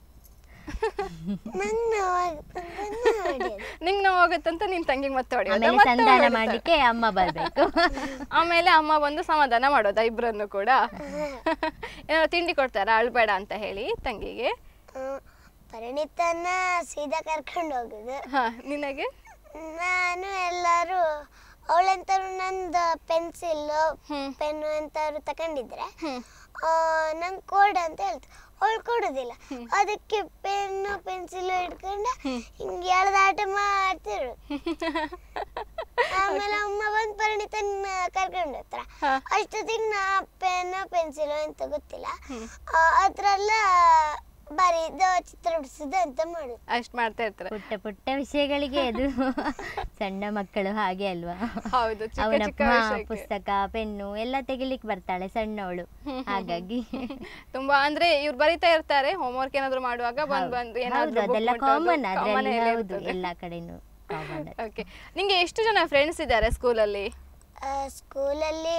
ನನ್ನ ಹೊಡಿಯೋದು ನಿಂಗೆ ನಾವು ಹೋಗುತ್ತಂತ ನಿನ್ ತಂಗಿಗೆ ಮತ್ತೆ ಹೊಡಿಯೋದು ಆಮೇಲೆ ಮತ್ತೆ ಸಂಧಾನ ಹೊಡಿತಾಳೆ. ಮಾಡ್ಲಿಕ್ಕೆ ಅಮ್ಮ ಬರ್ಬೇಕು ಆಮೇಲೆ ಅಮ್ಮ ಬಂದು ಸಮಾಧಾನ ಮಾಡೋದಾ ಇಬ್ರನ್ನು ಕೂಡ ಏನಾದ್ರು ತಿಂಡಿ ಕೊಡ್ತಾರಾ ಅಳ್ಬೇಡ ಅಂತ ಹೇಳಿ ತಂಗಿಗೆ ಆ, ಪರಿಣಿತನ ಸೀದಾ ಕರ್ಕೊಂಡು ಹೋಗುದು ಹಾ ನಿನಗೆ ನಾನು ಎಲ್ಲರೂ ಅವಳೆಂತಾರು ನಂದು ಪೆನ್ಸಿಲ್ಲು ಹ್ಮ್. ಪೆನ್ನು ಎಂತಾರು ತಗೊಂಡಿದ್ರೆ ಹ್ಮ್ ನಂಗೆ ಕೊಡು ಅಂತ ಹೇಳ್ತು ಅವಳು ಕೊಡುದಿಲ್ಲ ಅದಕ್ಕೆ ಪೆನ್ನು ಪೆನ್ಸಿಲ್ ಹಿಡ್ಕೊಂಡು ಹಿಂಗೆ ಎಳ್ದಾಟ ಮಾಡ್ತಿರು ಆಮೇಲೆ ಅಮ್ಮ ಬಂದು ಪರಿಣಿತನ ಕರ್ಕೊಂಡು ಹೋಗ್ತಾರ ಹಾ. ಅಷ್ಟೊತ್ತಿಗೆ ನಾ ಪೆನ್ನು ಪೆನ್ಸಿಲ್ ಅಂತ ಗೊತ್ತಿಲ್ಲ ಅದ್ರೆಲ್ಲ ಬರೀದು ಚಿತ್ರ ಬಿಡಿಸಿದ್ದು ಅಂತ ಮಾಡುದು ಅಷ್ಟ್ ಮಾಡ್ತಾ ಇರ್ತಾರೆ ಪುಟ್ಟ ಪುಟ್ಟ ವಿಷಯಗಳಿಗೆ ಅದು ಸಣ್ಣ ಮಕ್ಕಳು ಹಾಗೆ ಅಲ್ವಾ ಹೌದು ಚಿಕ್ಕ ಅವನ ಚಿಕ್ಕ ವಿಷಯಕ್ಕೆ ಪುಸ್ತಕ ಪೆನ್ನು ಎಲ್ಲ ತೆಗಿಲಿಕ್ಕೆ ಬರ್ತಾಳೆ ಸಣ್ಣವಳು ಹಾಗಾಗಿ ತುಂಬಾ ಅಂದ್ರೆ ಇವ್ರು ಬರಿತಾ ಇರ್ತಾರೆ ಹೋಮ್ವರ್ಕ್ ಏನಾದ್ರು ಮಾಡುವಾಗ ಬಂದ್ ಬಂದು ಹೌದು ಏನಾದ್ರು ಅದೆಲ್ಲ ಕಾಮನ್ ಅದ್ರಲ್ಲಿ ಹೌದು ಎಲ್ಲ ಕಡೆನೂ ಕಾಮನ್ ಓಕೆ ನಿಂಗೆ ಎಷ್ಟು ಜನ ಫ್ರೆಂಡ್ಸ್ ಇದ್ದಾರೆ ಸ್ಕೂಲಲ್ಲಿ ಸ್ಕೂಲಲ್ಲಿ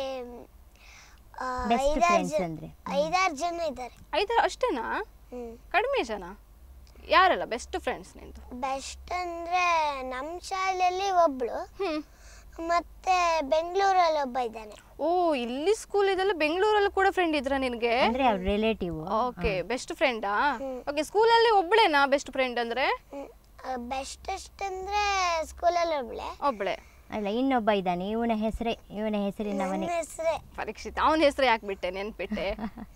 Best ಐದಾರು friends ಜನ ಅಂದ್ರೆ? ಐದಾರು ಜನ ಇದ್ದಾರೆ ಐದಾರು ಅಷ್ಟೇನಾ ಹ್ಮ್ ಕಡಿಮೆ ಜನ ಯಾರಲ್ಲ ಬೆಸ್ಟ್ ಫ್ರೆಂಡ್ಸ್ ನಿಂದು ಬೆಸ್ಟ್ ಅಂದ್ರೆ ನಮ್ಮ ಶಾಲೆಯಲ್ಲಿ ಒಬ್ಳು ಹ್ಮ್ ಮತ್ತೆ ಬೆಂಗಳೂರಲ್ಲಿ ಒಬ್ಬ ಇದ್ದಾನೆ ಓ ಇಲ್ಲಿ ಸ್ಕೂಲ್ ಇದೆಲ್ಲ ಬೆಂಗಳೂರಲ್ಲಿ ಕೂಡ ಫ್ರೆಂಡ್ ಇದ್ರ ನಿನ್ಗೆ ಅಂದ್ರೆ ಅವ್ರ ರಿಲೇಟಿವ್ ಓಕೆ ಬೆಸ್ಟ್ ಫ್ರೆಂಡಾ ಓಕೆ ಸ್ಕೂಲಲ್ಲಿ ಒಬ್ಳೇನಾ ಬೆಸ್ಟ್ ಫ್ರೆಂಡ್ ಅಂದ್ರೆ ಬೆಸ್ಟ್ ಅಷ್ಟಂದ್ರೆ ಸ್ಕೂಲಲ್ಲಿ ಒಬ್ಳೆ ಒಬ್ಳೆ ಅಲ್ಲ ಇನ್ನೊಬ್ಬ ಇದ್ದಾನೆ ಇವನ ಹೆಸರೇ ಇವನ ಹೆಸರಿನವನೇ ನನ್ನ ಹೆಸರೇ ಪರೀಕ್ಷಿತ ಅವನ ಹೆಸರು ಯಾಕೆ ಬಿಟ್ಟೆ ನೆನ್ಪಿಟ್ಟೆ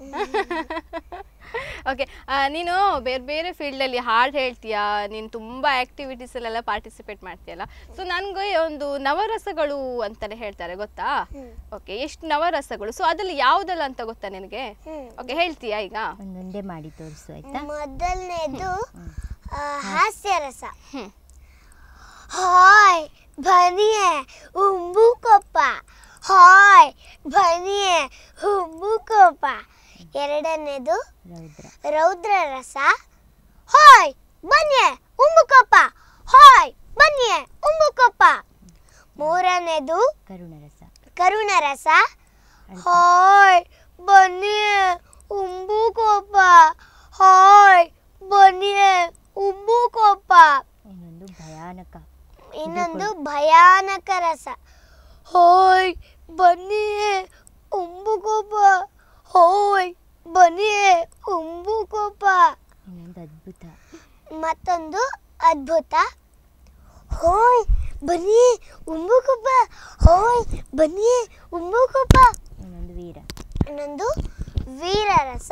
ಓಕೆ ನೀನು ಬೇರೆ ಬೇರೆ ಫೀಲ್ಡಲ್ಲಿ ಹಾಡು ಹೇಳ್ತೀಯಾ ನೀನು ತುಂಬ ಆ್ಯಕ್ಟಿವಿಟೀಸಲ್ಲೆಲ್ಲ ಪಾರ್ಟಿಸಿಪೇಟ್ ಮಾಡ್ತೀಯಲ್ಲ ಸೊ ನನಗೆ ಒಂದು ನವರಸಗಳು ಅಂತಲೇ ಹೇಳ್ತಾರೆ ಗೊತ್ತಾ ಓಕೆ ಎಷ್ಟು ನವರಸಗಳು ಸೊ ಅದ್ರಲ್ಲಿ ಯಾವುದಲ್ಲ ಅಂತ ಗೊತ್ತಾ ನಿನಗೆ ಹ್ಮ್. ಓಕೆ ಹೇಳ್ತೀಯಾ ಈಗ ಒಂದೊಂದೇ ಮಾಡಿ ತೋರಿಸು ಆಯ್ತಾ ಮೊದಲನೇದು ಆ, ಹಾಸ್ಯರಸ ಹ್ಮ್. ಹಾಯ್ ಬನ್ನಿಯೇ ಉಂಬುಕೊಪ್ಪ ಹಾಯ್ ಬನ್ನಿಯೇ ಉಂಬುಕೊಪ್ಪ ಎರಡನೇದು ರೌದ್ರ ರೌದ್ರ ರಸ ಹಾಯ್ ಬನ್ನಿಯೇ ಉಂಬುಕೊಪ್ಪ ಹಾಯ್ ಬನ್ನಿಯೇ ಉಂಬುಕೊಪ್ಪ ಮೂರನೇದು ಕರುಣರಸ ಕರುಣ ರಸ ಹಾಯ್ ಬನ್ನಿಯೇ ಉಂಬುಕೊಪ್ಪ ಹಾಯ್ ಬನ್ನಿಯೇ ಉಂಬುಕೊಪ್ಪ ಇನ್ನೊಂದು ಭಯಾನಕ ಇನ್ನೊಂದು ಭಯಾನಕ ರಸ ಹೋಯ್ ಬನ್ನಿಯೇ ಉಂಬುಕೊಪ್ಪ ಹೋಯ್ ಬನ್ನಿಯೇ ಉಂಬುಕೊಪ್ಪ ಇನ್ನೊಂದು ಅದ್ಭುತ ಮತ್ತೊಂದು ಅದ್ಭುತ ಹೋಯ್ ಬನ್ನಿಯೇ ಉಂಬುಕೊಪ್ಪ ಹೋಯ್ ಬನ್ನಿಯೇ ಉಂಬುಕೊಪ್ಪ ಇನ್ನೊಂದು ವೀರ ಇನ್ನೊಂದು ವೀರರಸ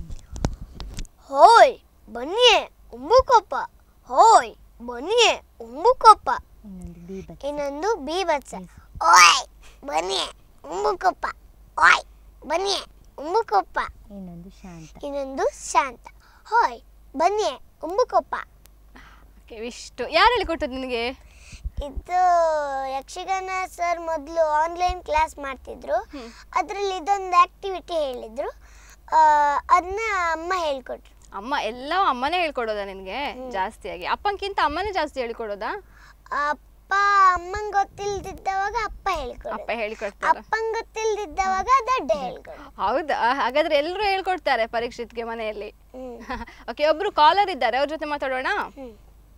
ಹೋಯ್ ಬನ್ನಿಯೇ ಉಂಬುಕೊಪ್ಪ ಹೋಯ್ ಬನ್ನಿಯೇ ಉಂಬುಕೊಪ್ಪ ಇನ್ನೊಂದು ಬೀಭತ್ಸ ಇನ್ನೊಂದು ಬೀಭತ್ಸ ಓಯ್ ಬನ್ನಿಯೇ ಉಂಬುಕೊಪ್ಪ ಓಯ್ ಬನ್ನಿಯೇ ಉಂಬುಕೊಪ್ಪ ಇನ್ನೊಂದು ಶಾಂತ ಇನ್ನೊಂದು ಶಾಂತ ಹೋಯ್ ಬನ್ನಿಯೇ ಉಂಬುಕೊಪ್ಪ ಓಕೆ ಇಷ್ಟು ಯಾರು ಹೇಳಿಕೊಟ್ಟದ್ದು ನಿನಗೆ ಇದು ಯಕ್ಷಗಾನ ಸರ್ ಮೊದಲು ಆನ್ಲೈನ್ ಕ್ಲಾಸ್ ಮಾಡ್ತಿದ್ರು ಅದರಲ್ಲಿ ಇದೊಂದು ಆಕ್ಟಿವಿಟಿ ಹೇಳಿದ್ರು ಅದನ್ನ ಅಮ್ಮ ಹೇಳ್ಕೊಟ್ರು ಅಮ್ಮ ಎಲ್ಲ ಅಮ್ಮನೇ ಹೇಳ್ಕೊಡೋದಾ ನಿನ್ಗೆ ಜಾಸ್ತಿಯಾಗಿ ಅಪ್ಪಂಕಿಂತ ಅಮ್ಮನೇ ಜಾಸ್ತಿ ಹೇಳ್ಕೊಡೋದಾ ಅಪ್ಪ ಅಮ್ಮಂಗ್ ಗೊತ್ತಿಲ್ದಿದ್ದವಾಗ ಅಪ್ಪ ಹೇಳ್ಕೊಡು ಅಪ್ಪ ಹೇಳ್ಕೊಡ್ತಾರ ಅಪ್ಪಂಗ್ ಗೊತ್ತಿಲ್ದಿದ್ದವಾಗ ದೊಡ್ಡ ಹೇಳ್ಕೊಡು ಹೌದಾ ಹಾಗಾದ್ರೆ ಎಲ್ಲರೂ ಹೇಳ್ಕೊಡ್ತಾರೆ ಪರೀಕ್ಷಿತ್ಗೆ ಮನೆಯಲ್ಲಿ ಹ್ಮ್ ಓಕೆ ಒಬ್ರು ಕಾಲರ್ ಇದ್ದಾರೆ ಅವ್ರ ಜೊತೆ ಮಾತಾಡೋಣ ಹ್ಮ್.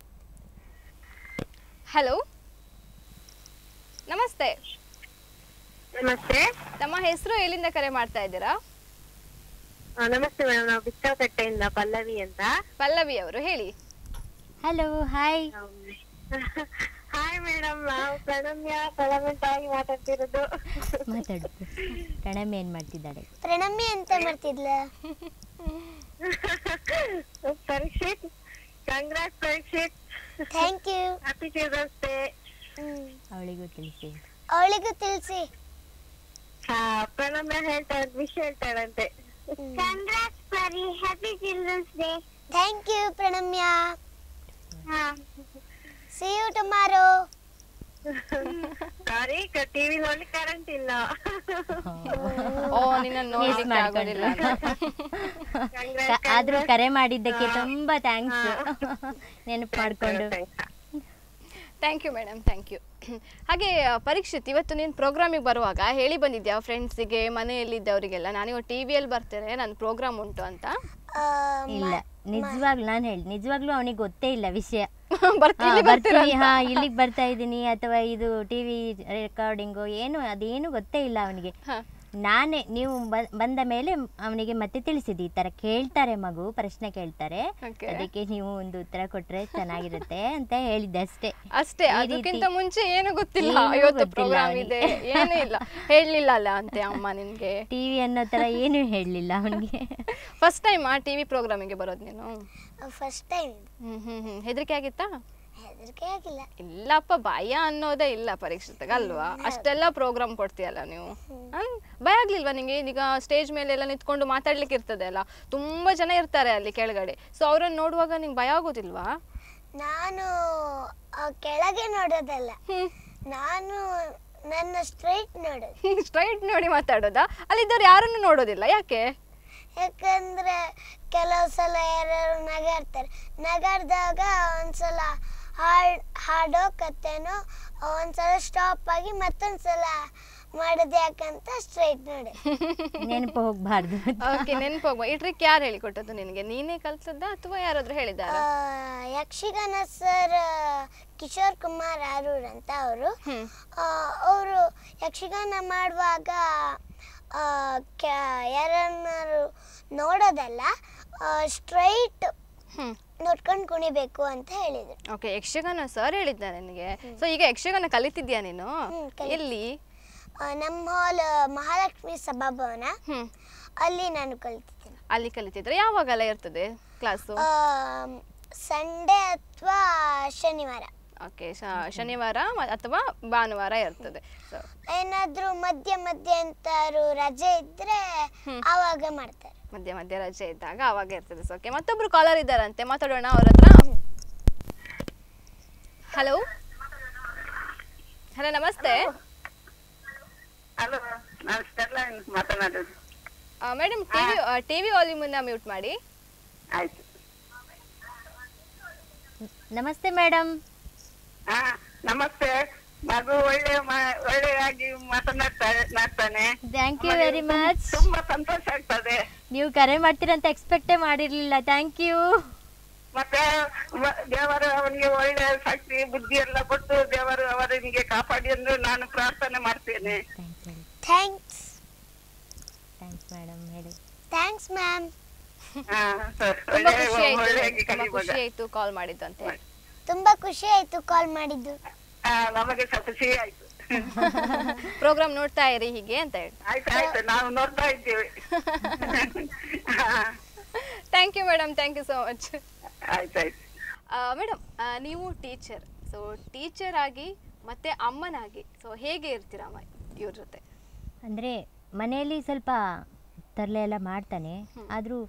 ಹಲೋ ನಮಸ್ತೆ ನಮಸ್ತೆ ತಮ್ಮ ಹೆಸರು ಎಲ್ಲಿಂದ ಕರೆ ಮಾಡ್ತಾ ಇದ್ದೀರಾ ಆ, ನಮಸ್ತೆ ಮೇಡಮ್ ನಾವು ಬಿಚ್ಚವಕಟ್ಟೆಯಿಂದ ಪಲ್ಲವಿ ಅಂತ ಪಲ್ಲವಿ ಅವರು ಹೇಳಿ ಹಲೋ ಹಾಯ್ ಹಾಯ್ ಮೇಡಮ್ ನಾವು ಪ್ರಣಮ್ಯ ಕಳಮೆಂಟ್ ಆಗಿ ಮಾತಾಡ್ತಿರೋದು ಮಾತಾಡು ಕಣಮೆ ಏನು ಮಾಡ್ತಿದ್ದಾಳೆ ಪ್ರಣಮ್ಯ ಎಂತ ಮಾಡ್ತಿದ್ಲ Parikshit congrat Parikshit thank you happy children's day ಹ್ಮ್ ಅವಳಿಗೂ ತಿಳಿಸಿ ಅವಳಿಗೂ ತಿಳಿಸಿ ಹಾ ಪ್ರಣಮ್ಯ ಹೇಳ್ತಾಳೆ ವಿಷ್ ಹೇಳ್ತಾಳಂತೆ congrats Pari happy children's day thank you Pranamya see you tomorrow sorry TV ನೋಡ್ಲಿಕ್ಕೆ ಕರೆಂಟ್ ಇಲ್ಲ ಓ ನಿನ್ನ ನೋಡ್ಲಿಕ್ಕೆ ಆಗೋದಿಲ್ಲ ಕ- ಆದ್ರೂ ಕರೆ ಮಾಡಿದ್ದಕ್ಕೆ ತುಂಬಾ ಥ್ಯಾಂಕ್ಸ್ ನೆನಪು ಮಾಡ್ಕೊಂಡು thank you madam thank you ಹಾಗೆ ಆ, ಪರೀಕ್ಷಿತ್ ಇವತ್ತು ನೀನು ಪ್ರೋಗ್ರಾಮಿಗೆ ಬರುವಾಗ ಹೇಳಿ ಬಂದಿದ್ಯಾ ಫ್ರೆಂಡ್ಸಿಗೆ ಮನೆಯಲ್ಲಿದ್ದವರಿಗೆಲ್ಲ ನಾನಿವತ್ತು ಟಿ ವಿಯಲ್ಲಿ ಬರ್ತೇನೆ ನನ್ನ ಪ್ರೋಗ್ರಾಮ್ ಉಂಟು ಅಂತ ಇಲ್ಲ ನಿಜವಾಗ್ಲೂ ನಾನು ಹೇಳಿ ನಿಜವಾಗ್ಲೂ ಅವನಿಗೆ ಗೊತ್ತೇ ಇಲ್ಲ ವಿಷಯ ಬರ್ತೀನಿ ಹಾ, ಬರ್ತೀರಾ ಬರ್ತೀನಿ ಹಾ ಇಲ್ಲಿಗೆ ಬರ್ತಾ ಇದ್ದೀನಿ ಅಥವಾ ಇದು ಟಿವಿ ರೆಕಾರ್ಡಿಂಗು ಏನು ಅದೇನು ಗೊತ್ತೇ ಇಲ್ಲ ಅವನಿಗೆ ಹಾ. ನಾನೇ ನೀವು ಬ- ಬಂದ ಮೇಲೆ ಅವನಿಗೆ ಮತ್ತೆ ತಿಳಿಸಿದ್ದು ಈ ತರ ಕೇಳ್ತಾರೆ ಮಗು ಪ್ರಶ್ನೆ ಕೇಳ್ತಾರೆ Okay. ಅದಕ್ಕೆ ನೀವು ಒಂದು ಉತ್ತರ ಕೊಟ್ರೆ ಚೆನ್ನಾಗಿರುತ್ತೆ ಅಂತ ಹೇಳಿದ್ದೆ ಅಷ್ಟೇ ಅಷ್ಟೇ ಈ ಅದಕ್ಕಿಂತ ರೀತಿ- ಮುಂಚೆ ಏನು ಗೊತ್ತಿಲ್ಲ ಏನೂ ಇವತ್ತು ಗೊತ್ತಿಲ್ಲ ಪ್ರೋಗ್ರಾಮ್ ಅವ್ನಿಗೆ. ಇದೆ ಏನೂ ಇಲ್ಲ ಹೇಳಲಿಲ್ಲ ಅಲ್ಲ ಅಂತೆ ಅಮ್ಮ ನಿನ್ಗೆ ಟಿವಿ ಅನ್ನೋ ತರ ಏನು ಹೇಳಲಿಲ್ಲ ಅವನಿಗೆ ಫಸ್ಟ್ ಟೈಮ್ ಆ ಟಿವಿ ಪ್ರೋಗ್ರಾಮಿಗೆ ಬರೋದು ನೀನು ಫಸ್ಟ್ ಟೈಮ್ ಹ್ಮ್ ಹ್ಮ್ ಹ್ಮ್ ಹೆದರಿಕೆ ಆಗಿತ್ತಾ ಹೆದರಿಕೆ ಆಗಿಲ್ಲ ಇಲ್ಲಪ್ಪ ಭಯ ಅನ್ನೋದೇ ಇಲ್ಲ ಪರೀಕ್ಷಿತಗ ಅಲ್ವಾ ಅಷ್ಟೆಲ್ಲ ಪ್ರೋಗ್ರಾಮ್ ಕೊಡ್ತೀಯಲ್ಲ ನೀವು ಹ್ಮ್? ಭಯ ಆಗ್ಲಿಲ್ವಾ ನಿಂಗೆ ಈಗ ಸ್ಟೇಜ್ ಮೇಲೆ ಎಲ್ಲ ನಿಂತ್ಕೊಂಡು ಮಾತಾಡ್ಲಿಕ್ಕೆ ಇರ್ತದೆ ಅಲ್ಲ ತುಂಬಾ ಜನ ಇರ್ತಾರೆ ಅಲ್ಲಿ ಕೆಳಗಡೆ ಸೊ ಅವ್ರನ್ನ ನೋಡುವಾಗ ನಿಂಗೆ ಭಯ ಆಗೋದಿಲ್ವಾ ನಾನು ಆ ಕೆಳಗೆ ನೋಡೋದಲ್ಲ ಹ್ಮ್ ನಾನು ನನ್ನ ಸ್ಟ್ರೈಟ್ ನೋಡೋದು ಸ್ಟ್ರೈಟ್ ನೋಡಿ ಮಾತಾಡೋದಾ ಅಲ್ಲಿದ್ದವ್ರು ಯಾರನ್ನು ನೋಡೋದಿಲ್ಲ ಯಾಕೆ ಯಾಕಂದ್ರೆ ಕೆಲವು ಸಲ ಯಾರು ನಗಾಡ್ತಾರೆ ನಗಾಡ್ದಾಗ ಒಂದ್ಸಲ ಹಾಡ್ ಹಾಡೋ ಕತೆನೋ ಒಂದ್ಸಲ ಸ್ಟಾಪ್ ಆಗಿ ಮತ್ತೊಂದ್ಸಲ ಮಾಡೋದು ಯಾಕಂತ ಸ್ಟ್ರೈಟ್ ನೋಡಿ ನೆನಪು ಹೋಗ್ಬಾರ್ದು ಓಕೆ ನೆನ್ಪೋಗ್ಬ ಈ ಟ್ರಿಕ್ ಯಾರು ಹೇಳಿಕೊಟ್ಟದ್ದು ನಿನಗೆ ನೀನೇ ಕಲ್ತದ್ದ ಅಥವಾ ಯಾರಾದ್ರೂ ಹೇಳಿದಾರ ಆ, ಯಕ್ಷಗಾನ ಸರ್ ಕಿಶೋರ್ ಕುಮಾರ್ ಆರೂರ್ ಅಂತ ಅವರು ಹ್ಮ್ ಅವರು ಯಕ್ಷಗಾನ ಮಾಡುವಾಗ ಆ, ಕ- ಯಾರನ್ನಾರು ನೋಡೋದಲ್ಲ ಸ್ಟ್ರೈಟ್ ಹ್ಮ್ ನೋಡ್ಕೊಂಡು ಕುಣಿಬೇಕು ಅಂತ ಹೇಳಿದ್ರು ಓಕೆ ಯಕ್ಷಗಾನ ಸರ್ ಹೇಳಿದ್ದ ನಿನಗೆ ಸೊ ಈಗ ಯಕ್ಷಗಾನ ಕಲಿತಿದ್ಯಾ ನೀನು ಹ್ಮ್, ಕಲಿತಿದ್ದೆ. ಎಲ್ಲಿ ಆ, ನಮ್ಮ ಹಾಲ್ ಮಹಾಲಕ್ಷ್ಮಿ ಸಭಾಭವನ ಹ್ಮ್ ಅಲ್ಲಿ ನಾನು ಕಲ್ತಿದ್ದೇನೆ ಅಲ್ಲಿ ಕಲಿತಿದ್ರೆ ಯಾವಾಗೆಲ್ಲ ಇರ್ತದೆ ಕ್ಲಾಸು ಸಂಡೇ ಅಥವಾ ಶನಿವಾರ ಓಕೆ ಶನಿವಾರ ಮ- ಅಥವಾ ಭಾನುವಾರ ಇರ್ತದೆ ಸೊ ಏನಾದ್ರೂ ಮಧ್ಯ ಮಧ್ಯ ಎಂತಾರು ರಜೆ ಇದ್ರೆ ಆವಾಗ ಮಾಡ್ತಾರೆ ಮಧ್ಯ ಮಧ್ಯ ರಜೆ ಇದ್ದಾಗ ಅವಾಗ ಇರ್ತದೆ ಸೊ ಓಕೆ ಮತ್ತೊಬ್ರು ಕಾಲರ್ ಇದ್ದಾರಂತೆ ಮಾತಾಡೋಣ ಅವ್ರ ಹತ್ರ ಹಲೋ ಹಲೋ ನಮಸ್ತೆ ಹಲೋ ನಾನು ಸ್ಟೆರ್ಲೈನ್ ಮಾತನಾಡೋದು ಮೇಡಮ್ ಟಿವಿ ಟಿವಿ ವಾಲ್ಯೂಮನ್ನ ಮ್ಯೂಟ್ ಮಾಡಿ ಆಯ್ತು ನಮಸ್ತೆ ಮೇಡಮ್ ಹಾ ನಮಸ್ತೆ ಮಗು ಒಳ್ಳೆ ಮ- ಒಳ್ಳೆಯಾಗಿ ಮಾತನಾಡ್ತಾ ಮಾಡ್ತಾನೆ ಥ್ಯಾಂಕ್ ಯು ವೆರಿ ಮಚ್ ತುಂಬಾ ಸಂತೋಷ ಆಗ್ತದೆ ನೀವು ಕರೆ ಮಾಡ್ತೀರಂತ ಎಕ್ಸ್ಪೆಕ್ಟೇ ಮಾಡಿರ್ಲಿಲ್ಲ ಥ್ಯಾಂಕ್ ಯು ಮತ್ತೆ ಮ- ದೇವರು ಅವನಿಗೆ ಒಳ್ಳೆ ಶಕ್ತಿ ಬುದ್ಧಿ ಎಲ್ಲ ಕೊಟ್ಟು ದೇವರು ಅವರಿಗೆ ಕಾಪಾಡಿ ಎಂದು ನಾನು ಪ್ರಾರ್ಥನೆ ಮಾಡ್ತೇನೆ ಥ್ಯಾಂಕ್ಸ್ ಹೇಳಿ ಥ್ಯಾಂಕ್ಸ್ ಥ್ಯಾಂಕ್ಸ್ ಮೇಡಮ್ ಹೇಳಿ ಥ್ಯಾಂಕ್ಸ್ ಮ್ಯಾಮ್ ಹಾ ಸರ್ ತುಂಬಾ ಒಳ್ಳೆ ಖುಷಿ ಆಯ್ತು ಒಳ್ಳೆಯಾಗಿ ತುಂಬಾ ಕಲಿಯುವಾಗ ಖುಷಿ ಆಯ್ತು ಕಾಲ್ ಮಾಡಿದ್ದು ಅಂತ ಹೇಳಿ ತುಂಬಾ ಖುಷಿ ಆಯ್ತು ಕಾಲ್ ಮಾಡಿದ್ದು ಹಾ ನಮಗೆ ಸ್ವಲ್ಪ ಖುಷಿ ಆಯ್ತು ಪ್ರೋಗ್ರಾಮ್ ನೋಡ್ತಾ ಇರಿ ಹೀಗೆ ಅಂತ ಹೇಳಿ ಆಯ್ತು ಆಯ್ತು ನಾವು ನೋಡ್ತಾ ಇದ್ದೇವೆ ಹಾ thank you madam thank you so much ಆಯ್ತಾಯ್ತು ಮೇಡಮ್ ನೀವು ಟೀಚರ್ ಸೊ ಟೀಚರ್ ಆಗಿ ಮತ್ತೆ ಅಮ್ಮನಾಗಿ ಸೊ ಹೇಗೆ ಇರ್ತೀರಮ್ಮ ಇವ್ರ ಜೊತೆ ಅಂದರೆ ಮನೆಯಲ್ಲಿ ಸ್ವಲ್ಪ ತರಲೆ ಎಲ್ಲ ಮಾಡ್ತಾನೆ ಆದರೂ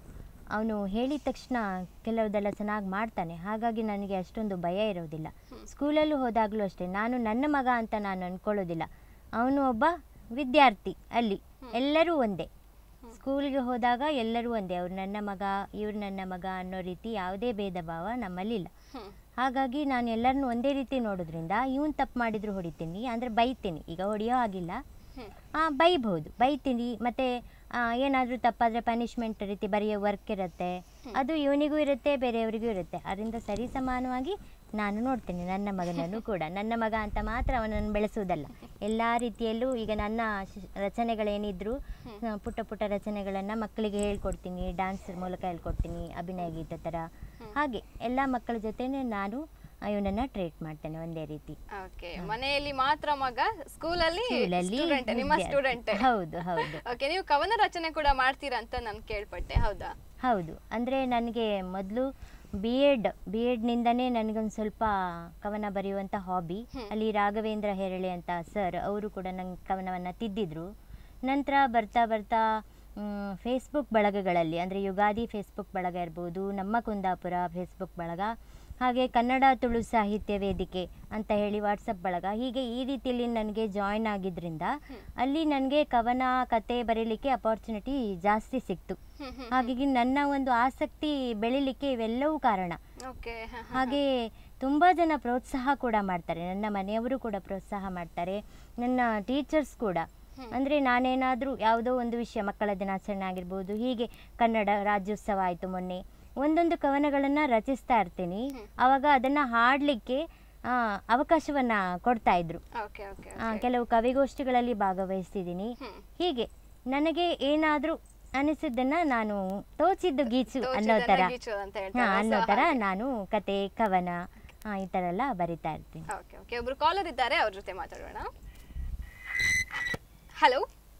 ಅವನು ಹೇಳಿದ ತಕ್ಷಣ ಕೆಲವುದೆಲ್ಲ ಚೆನ್ನಾಗಿ ಮಾಡ್ತಾನೆ ಹಾಗಾಗಿ ನನಗೆ ಅಷ್ಟೊಂದು ಭಯ ಇರೋದಿಲ್ಲ ಸ್ಕೂಲಲ್ಲೂ ಹೋದಾಗಲೂ ಅಷ್ಟೇ ನಾನು ನನ್ನ ಮಗ ಅಂತ ನಾನು ಅಂದ್ಕೊಳ್ಳೋದಿಲ್ಲ ಅವನು ಒಬ್ಬ ವಿದ್ಯಾರ್ಥಿ ಅಲ್ಲಿ ಎಲ್ಲರೂ ಒಂದೇ ಸ್ಕೂಲ್ಗೆ ಹೋದಾಗ ಎಲ್ಲರೂ ಒಂದೇ ಅವ್ರು ನನ್ನ ಮಗ ಇವ್ರು ನನ್ನ ಮಗ ಅನ್ನೋ ರೀತಿ ಯಾವುದೇ ಭೇದ ಭಾವ ನಮ್ಮಲ್ಲಿಲ್ಲ ಹ್ಮ್. ಹಾಗಾಗಿ ನಾನು ಎಲ್ಲರನ್ನೂ ಒಂದೇ ರೀತಿ ನೋಡೋದ್ರಿಂದ ಇವನು ತಪ್ಪು ಮಾಡಿದ್ರು ಹೊಡಿತೀನಿ ಅಂದರೆ ಬೈತೀನಿ ಈಗ ಹೊಡೆಯೋ ಆಗಿಲ್ಲ ಹ್ಮ್. ಆ, ಬೈಬಹುದು ಬೈತೀನಿ ಮತ್ತು ಏನಾದರೂ ತಪ್ಪಾದರೆ ಪನಿಷ್ಮೆಂಟ್ ರೀತಿ ಬರೆಯೋ ವರ್ಕ್ ಇರುತ್ತೆ ಅದು ಇವನಿಗೂ ಇರುತ್ತೆ ಬೇರೆಯವರಿಗೂ ಇರುತ್ತೆ ಅದರಿಂದ ಸರಿ ಸಮಾನವಾಗಿ ನಾನು ನೋಡ್ತೀನಿ ನನ್ನ ಮಗನನ್ನು ಕೂಡ ನನ್ನ ಮಗ ಅಂತ ಮಾತ್ರ ಅವನನ್ನು ಬೆಳೆಸುವುದಲ್ಲ ಎಲ್ಲ ರೀತಿಯಲ್ಲೂ ಈಗ ನನ್ನ ಶ್- ರಚನೆಗಳೇನಿದ್ರು ಆ, ಪುಟ್ಟ ಪುಟ್ಟ ರಚನೆಗಳನ್ನು ಮಕ್ಕಳಿಗೆ ಹೇಳ್ಕೊಡ್ತೀನಿ ಡ್ಯಾನ್ಸ್ ಮೂಲಕ ಹೇಳ್ಕೊಡ್ತೀನಿ ಅಭಿನಯ ಗೀತೆ ಥರ ಹಾಗೆ ಎಲ್ಲ ಮಕ್ಕಳ ಜೊತೆನೇ ನಾನು ಇವನನ್ನು ಟ್ರೀಟ್ ಮಾಡ್ತೇನೆ ಒಂದೇ ರೀತಿ ಓಕೆ ಮನೆಯಲ್ಲಿ ಮಾತ್ರ ಮಗ ಸ್ಕೂಲಲ್ಲಿ ಸ್ಕೂಲಲ್ಲಿ ಸ್ಟೂಡೆಂಟ್ ನಿಮ್ಮ ವಿದ್ಯಾರ್ಥಿ. ಸ್ಟೂಡೆಂಟ್ ಹೌದು ಹೌದು ಓಕೆ ನೀವು ಕವನ ರಚನೆ ಕೂಡ ಮಾಡ್ತೀರಾ ಅಂತ ನಾನು ಕೇಳ್ಪಟ್ಟೆ ಹೌದಾ ಹೌದು ಅಂದರೆ ನನಗೆ ಮೊದಲು ಬಿ ಎಡ್ ಬಿ ಎಡ್ನಿಂದನೇ ನನಗೊಂದು ಸ್ವಲ್ಪ ಕವನ ಬರೆಯುವಂಥ ಹಾಬಿ ಅಲ್ಲಿ ರಾಘವೇಂದ್ರ ಹೆರಳೆ ಅಂತ ಸರ್ ಅವರು ಕೂಡ ನಂಗೆ ಕವನವನ್ನು ತಿದ್ದಿದ್ರು ನಂತರ ಬರ್ತಾ ಬರ್ತಾ ಫೇಸ್ಬುಕ್ ಬಳಗಗಳಲ್ಲಿ ಅಂದರೆ ಯುಗಾದಿ ಫೇಸ್ಬುಕ್ ಬಳಗ ಇರ್ಬೋದು ನಮ್ಮ ಕುಂದಾಪುರ ಫೇಸ್ಬುಕ್ ಬಳಗ ಹಾಗೆ ಕನ್ನಡ ತುಳು ಸಾಹಿತ್ಯ ವೇದಿಕೆ ಅಂತ ಹೇಳಿ ವಾಟ್ಸಪ್ ಬಳಗ ಹೀಗೆ ಈ ರೀತಿಯಲ್ಲಿ ನನಗೆ ಜಾಯ್ನ್ ಆಗಿದ್ದರಿಂದ ಅಲ್ಲಿ ನನಗೆ ಕವನ ಕತೆ ಬರೀಲಿಕ್ಕೆ ಅಪಾರ್ಚುನಿಟಿ ಜಾಸ್ತಿ ಸಿಕ್ತು ಹಾಗಾಗಿ ನನ್ನ ಒಂದು ಆಸಕ್ತಿ ಬೆಳಿಲಿಕ್ಕೆ ಇವೆಲ್ಲವೂ ಕಾರಣ ಓಕೆ ಹಾಗೆ ತುಂಬ ಜನ ಪ್ರೋತ್ಸಾಹ ಕೂಡ ಮಾಡ್ತಾರೆ ನನ್ನ ಮನೆಯವರು ಕೂಡ ಪ್ರೋತ್ಸಾಹ ಮಾಡ್ತಾರೆ ನನ್ನ ಟೀಚರ್ಸ್ ಕೂಡ ಅಂದರೆ ನಾನೇನಾದರೂ ಯಾವುದೋ ಒಂದು ವಿಷಯ ಮಕ್ಕಳ ದಿನಾಚರಣೆ ಆಗಿರ್ಬೋದು ಹೀಗೆ ಕನ್ನಡ ರಾಜ್ಯೋತ್ಸವ ಆಯಿತು ಮೊನ್ನೆ ಒಂದೊಂದು ಕವನಗಳನ್ನು ರಚಿಸ್ತಾ ಇರ್ತೀನಿ ಆವಾಗ ಅದನ್ನು ಹಾಡಲಿಕ್ಕೆ ಅವಕಾಶವನ್ನು ಕೊಡ್ತಾ ಇದ್ರು ಓಕೆ ಓಕೆ ಆ, ಕೆಲವು ಕವಿಗೋಷ್ಠಿಗಳಲ್ಲಿ ಭಾಗವಹಿಸಿದ್ದೀನಿ ಹೀಗೆ ನನಗೆ ಏನಾದರೂ ಅನಿಸಿದ್ದನ್ನ ನಾನು ತೋಚಿದ್ದು ಗೀಚು ಅನ್ನೋ ಥರ ಗೀಚು ಅಂತ ಹಾ, ಹೇಳ್ತಾರೆ ಅನ್ನೋ ಥರ ನಾನು ಕತೆ ಕವನ ಆ, ಈ ಥರ ಎಲ್ಲ ಬರಿತಾ ಇರ್ತೀನಿ ಓಕೆ ಓಕೆ ಒಬ್ರು ಕಾಲರ್ ಇದ್ದಾರೆ ಅವ್ರ ಜೊತೆ ಮಾತಾಡೋಣ ಹಲೋ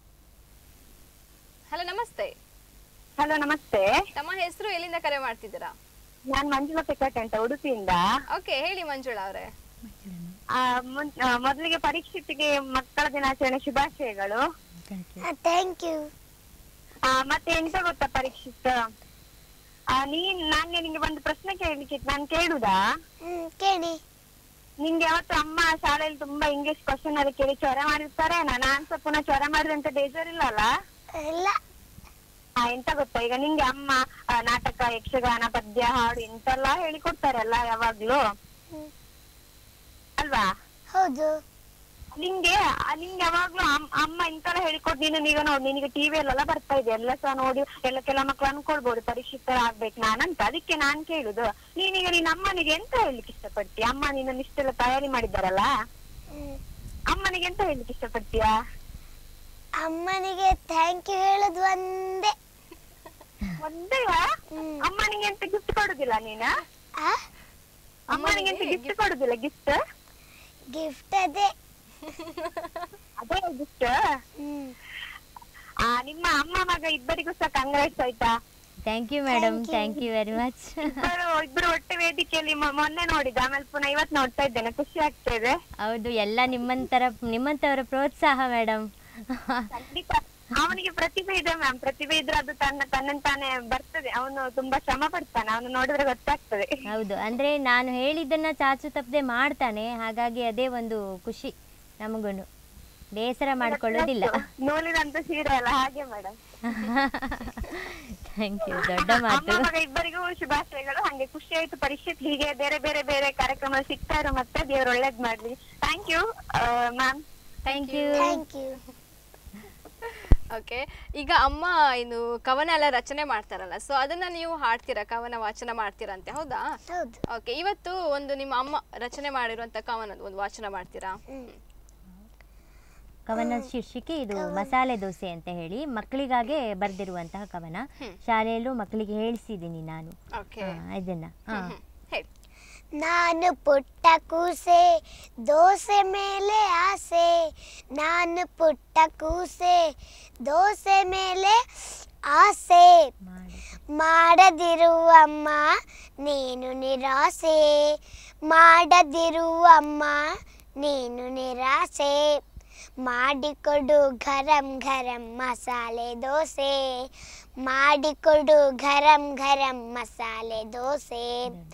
ಹಲೋ ನಮಸ್ತೆ ಹಲೋ ನಮಸ್ತೆ ತಮ್ಮ ಹೆಸರು ಎಲ್ಲಿಂದ ಕರೆ ಮಾಡ್ತಿದ್ದೀರಾ ನಾನ್ ಮಂಜುಳಾ ಪೆಕಟ್ ಅಂತ ಉಡುಪಿಯಿಂದ ಓಕೆ ಹೇಳಿ ಮಂಜುಳಾ ಅವರೇ ಆ, ಮುನ್- ಆ, ಮೊದಲಿಗೆ ಪರೀಕ್ಷೆಗೆ ಮಕ್ಕಳ ದಿನಾಚರಣೆ ಶುಭಾಶಯಗಳು ಥ್ಯಾಂಕ್ ಯು ಆ, ಮತ್ತೆ ಎಂತ ಗೊತ್ತಾ ಪರೀಕ್ಷಿತ್ ಆ, ನೀನ್ ನಾನೇ ನಿಂಗೆ ಒಂದು ಪ್ರಶ್ನೆ ಕೇಳಲಿಕ್ಕೆ ನಾನ್ ಕೇಳುದಾ ಹ್ಮ್ ಕೇಳಿ ನಿಂಗೆ ಯಾವತ್ತು ಅಮ್ಮ ಶಾಲೆಯಲ್ಲಿ ತುಂಬಾ ಇಂಗ್ಲಿಷ್ ಕ್ವಶನ್ ಅಲ್ಲಿ ಕೇಳಿ ಜ್ವರ ಮಾಡಿರ್ತಾರೆ ನಾನು ಆನ್ಸರ್ ಪುನಃ ಜ್ವರ ಮಾಡಿದ್ರೆ ಅಂತ ಬೇಜಾರಿಲ್ಲ ಅಲ್ಲ ಇಲ್ಲ ಆ, ಎಂತ ಗೊತ್ತಾ ಈಗ ನಿಂಗೆ ಅಮ್ಮ ಆ, ನಾಟಕ ಯಕ್ಷಗಾನ ಪದ್ಯ ಹಾಡು ಇಂತೆಲ್ಲ ಹೇಳಿಕೊಡ್ತಾರಲ್ಲ ಯಾವಾಗ್ಲೂ ಹ್ಮ್. ಅಲ್ವಾ ಹೌದು ನಿಂಗೆ ಆ, ನಿಂಗೆ ಯಾವಾಗ್ಲೂ ಅಮ್- ಅಮ್ಮ ಇಂತೆಲ್ಲ ಹೇಳಿಕೊಡ್ ನೀನು ಈಗ ನೋಡಿ ನಿನಗೆ ಟಿವಿ ಅಲ್ಲೆಲ್ಲ ಬರ್ತಾ ಇದೆ ಎಲ್ಲ ಸಹ ನೋಡಿ ಎಲ್ಲ ಕೆಲ ಮಕ್ಳು ಅನ್ಕೊಳ್ಬಹುದು ಪರೀಕ್ಷಿತರ ಆಗ್ಬೇಕು ನಾನಂತ ಅದಕ್ಕೆ ನಾನ್ ಕೇಳುದು ನೀನೀಗ ನಿನ್ನ ಅಮ್ಮನಿಗೆ ಎಂತ ಹೇಳ್ಲಿಕ್ಕೆ ಇಷ್ಟಪಡ್ತೀಯ ಅಮ್ಮ ನಿನ್ನ ಇಷ್ಟೆಲ್ಲ ತಯಾರಿ ಮಾಡಿದ್ದಾರಲ್ಲ ಹ್ಮ್. ಅಮ್ಮನಿಗೆ ಎಂತ ಹೇಳ್ಲಿಕ್ಕೆ ಇಷ್ಟಪಡ್ತೀಯಾ ಅಮ್ಮನಿಗೆ ಥ್ಯಾಂಕ್ ಯು ಹೇಳೋದು ಒಂದೇ ಒಂದೇವಾ ಹ್ಮ್. ಅಮ್ಮನಿಗೆ ಎಂತ ಗಿಫ್ಟ್ ಕೊಡುದಿಲ್ಲ ನೀನ ಆ ಅಮ್ಮನಿಗೆ ಎಂತ ಗಿಫ್ಟ್ ಕೊಡುದಿಲ್ಲ ಗಿಫ್ಟ್ ಗಿಫ್ಟ್ ಅದೇ ಅದೇ ಗಿಫ್ಟ್ ಹ್ಮ್ ಆ ನಿಮ್ಮ ಅಮ್ಮ ಮಗ ಇಬ್ಬರಿಗೂ ಸಹ ಕಂಗ್ರಾಟ್ಸ್ ಆಯ್ತಾ thank you madam Thank you. Thank you very much ಇಬ್ಬರು ಇಬ್ಬರು ಒಟ್ಟೆ ವೇದಿಕೆಯಲ್ಲಿ ಮೊ- ಮೊನ್ನೆ ನೋಡಿದ ಆಮೇಲೆ ಪುನಃ ಇವತ್ ನೋಡ್ತಾ ಇದ್ದೇನೆ ಖುಷಿ ಆಗ್ತಾ ಇದೆ ಹೌದು ಎಲ್ಲ ನಿಮ್ಮಂತರ ನಿಮ್ಮಂಥವರ ಪ್ರೋತ್ಸಾಹ ಮೇಡಮ್ ಖಂಡಿತ ಅವನಿಗೆ ಪ್ರತಿಭೆ ಇದೆ ಮ್ಯಾಮ್ ಪ್ರತಿಭೆ ಇದ್ರೆ ಅದು ತನ್ನ ತನ್ನನ್ ತಾನೇ ಬರ್ತದೆ ಅವನು ತುಂಬಾ ಶ್ರಮ ಪಡ್ತಾನೆ ಅವನು ನೋಡಿದ್ರೆ ಗೊತ್ತಾಗ್ತದೆ ಹೌದು ಅಂದ್ರೆ ನಾನು ಹೇಳಿದ್ದನ್ನ ಚಾಚು ತಪ್ಪದೆ ಮಾಡ್ತಾನೆ ಹಾಗಾಗಿ ಅದೇ ಒಂದು ಖುಷಿ ನಮಗೂ ಬೇಸರ ಮಾಡ್ಕೊಳ್ಳೋದಿಲ್ಲ ನೂಲಿನಂತ ಸೀರೆ ಅಲ್ಲ ಹಾಗೆ ಮೇಡಮ್ ಥ್ಯಾಂಕ್ ಯು ದೊಡ್ಡ ಅಮ್ಮ ಮಾತು ಮಗ ಇಬ್ಬರಿಗೂ ಶುಭಾಶಯಗಳು ಹಂಗೆ ಖುಷಿ ಆಯ್ತು ಪರೀಕ್ಷೆ ಹೀಗೆ ಬೇರೆ ಬೇರೆ ಬೇರೆ ಕಾರ್ಯಕ್ರಮ ಸಿಗ್ತಾ ಇರೋ ಮತ್ತೆ ದೇವ್ರು ಒಳ್ಳೇದ್ ಮಾಡ್ಲಿ thank you ma'am thank you thank you okay ಈಗ ಅಮ್ಮ ಇನ್ನು ಕವನ ಎಲ್ಲ ರಚನೆ ಮಾಡ್ತಾರಲ್ಲ ಸೊ ಅದನ್ನ ನೀವು ಹಾಡ್ತೀರಾ ಕವನ ವಾಚನ ಮಾಡ್ತೀರಂತೆ ಹೌದಾ ಹೌದು ಓಕೆ ಇವತ್ತು ಒಂದು ನಿಮ್ಮ ಅಮ್ಮ ರಚನೆ ಮಾಡಿರುವಂತ ಕವನ ಒಂದು ವಾಚನ ಮಾಡ್ತೀರಾ ಹ್ಮ್. ಕವನ ಶೀರ್ಷಿಕೆ ಇದು ಮಸಾಲೆ ದೋಸೆ ಅಂತ ಹೇಳಿ ಮಕ್ಕಳಿಗಾಗೆ ಬರೆದಿರುವಂತಹ ಕವನ ಶಾಲೆಯಲ್ಲೂ ಮಕ್ಕಳಿಗೆ ಹೇಳಿಸಿದ್ದೀನಿ ನಾನು ಓಕೆ ಆ, ಇದನ್ನ ಹಾ ಹೇಳಿ ನಾನು ಪುಟ್ಟ ಕೂಸೆ ದೋಸೆ ಮೇಲೆ ಆಸೆ ನಾನು ಪುಟ್ಟ ಕೂಸೆ ದೋಸೆ ಮೇಲೆ ಆಸೆ ಮಾಡಿ ಮಾಡದಿರುವಮ್ಮ ನೀನು ನಿರಾಸೆ ಮಾಡದಿರುವಮ್ಮ ನೀನು ನಿರಾಸೆ ಮಾಡಿಕೊಡು ಗರಂ ಗರಂ ಮಸಾಲೆ ದೋಸೆ ಮಾಡಿಕೊಡು ಗರಂ ಗರಂ ಮಸಾಲೆ ದೋಸೆ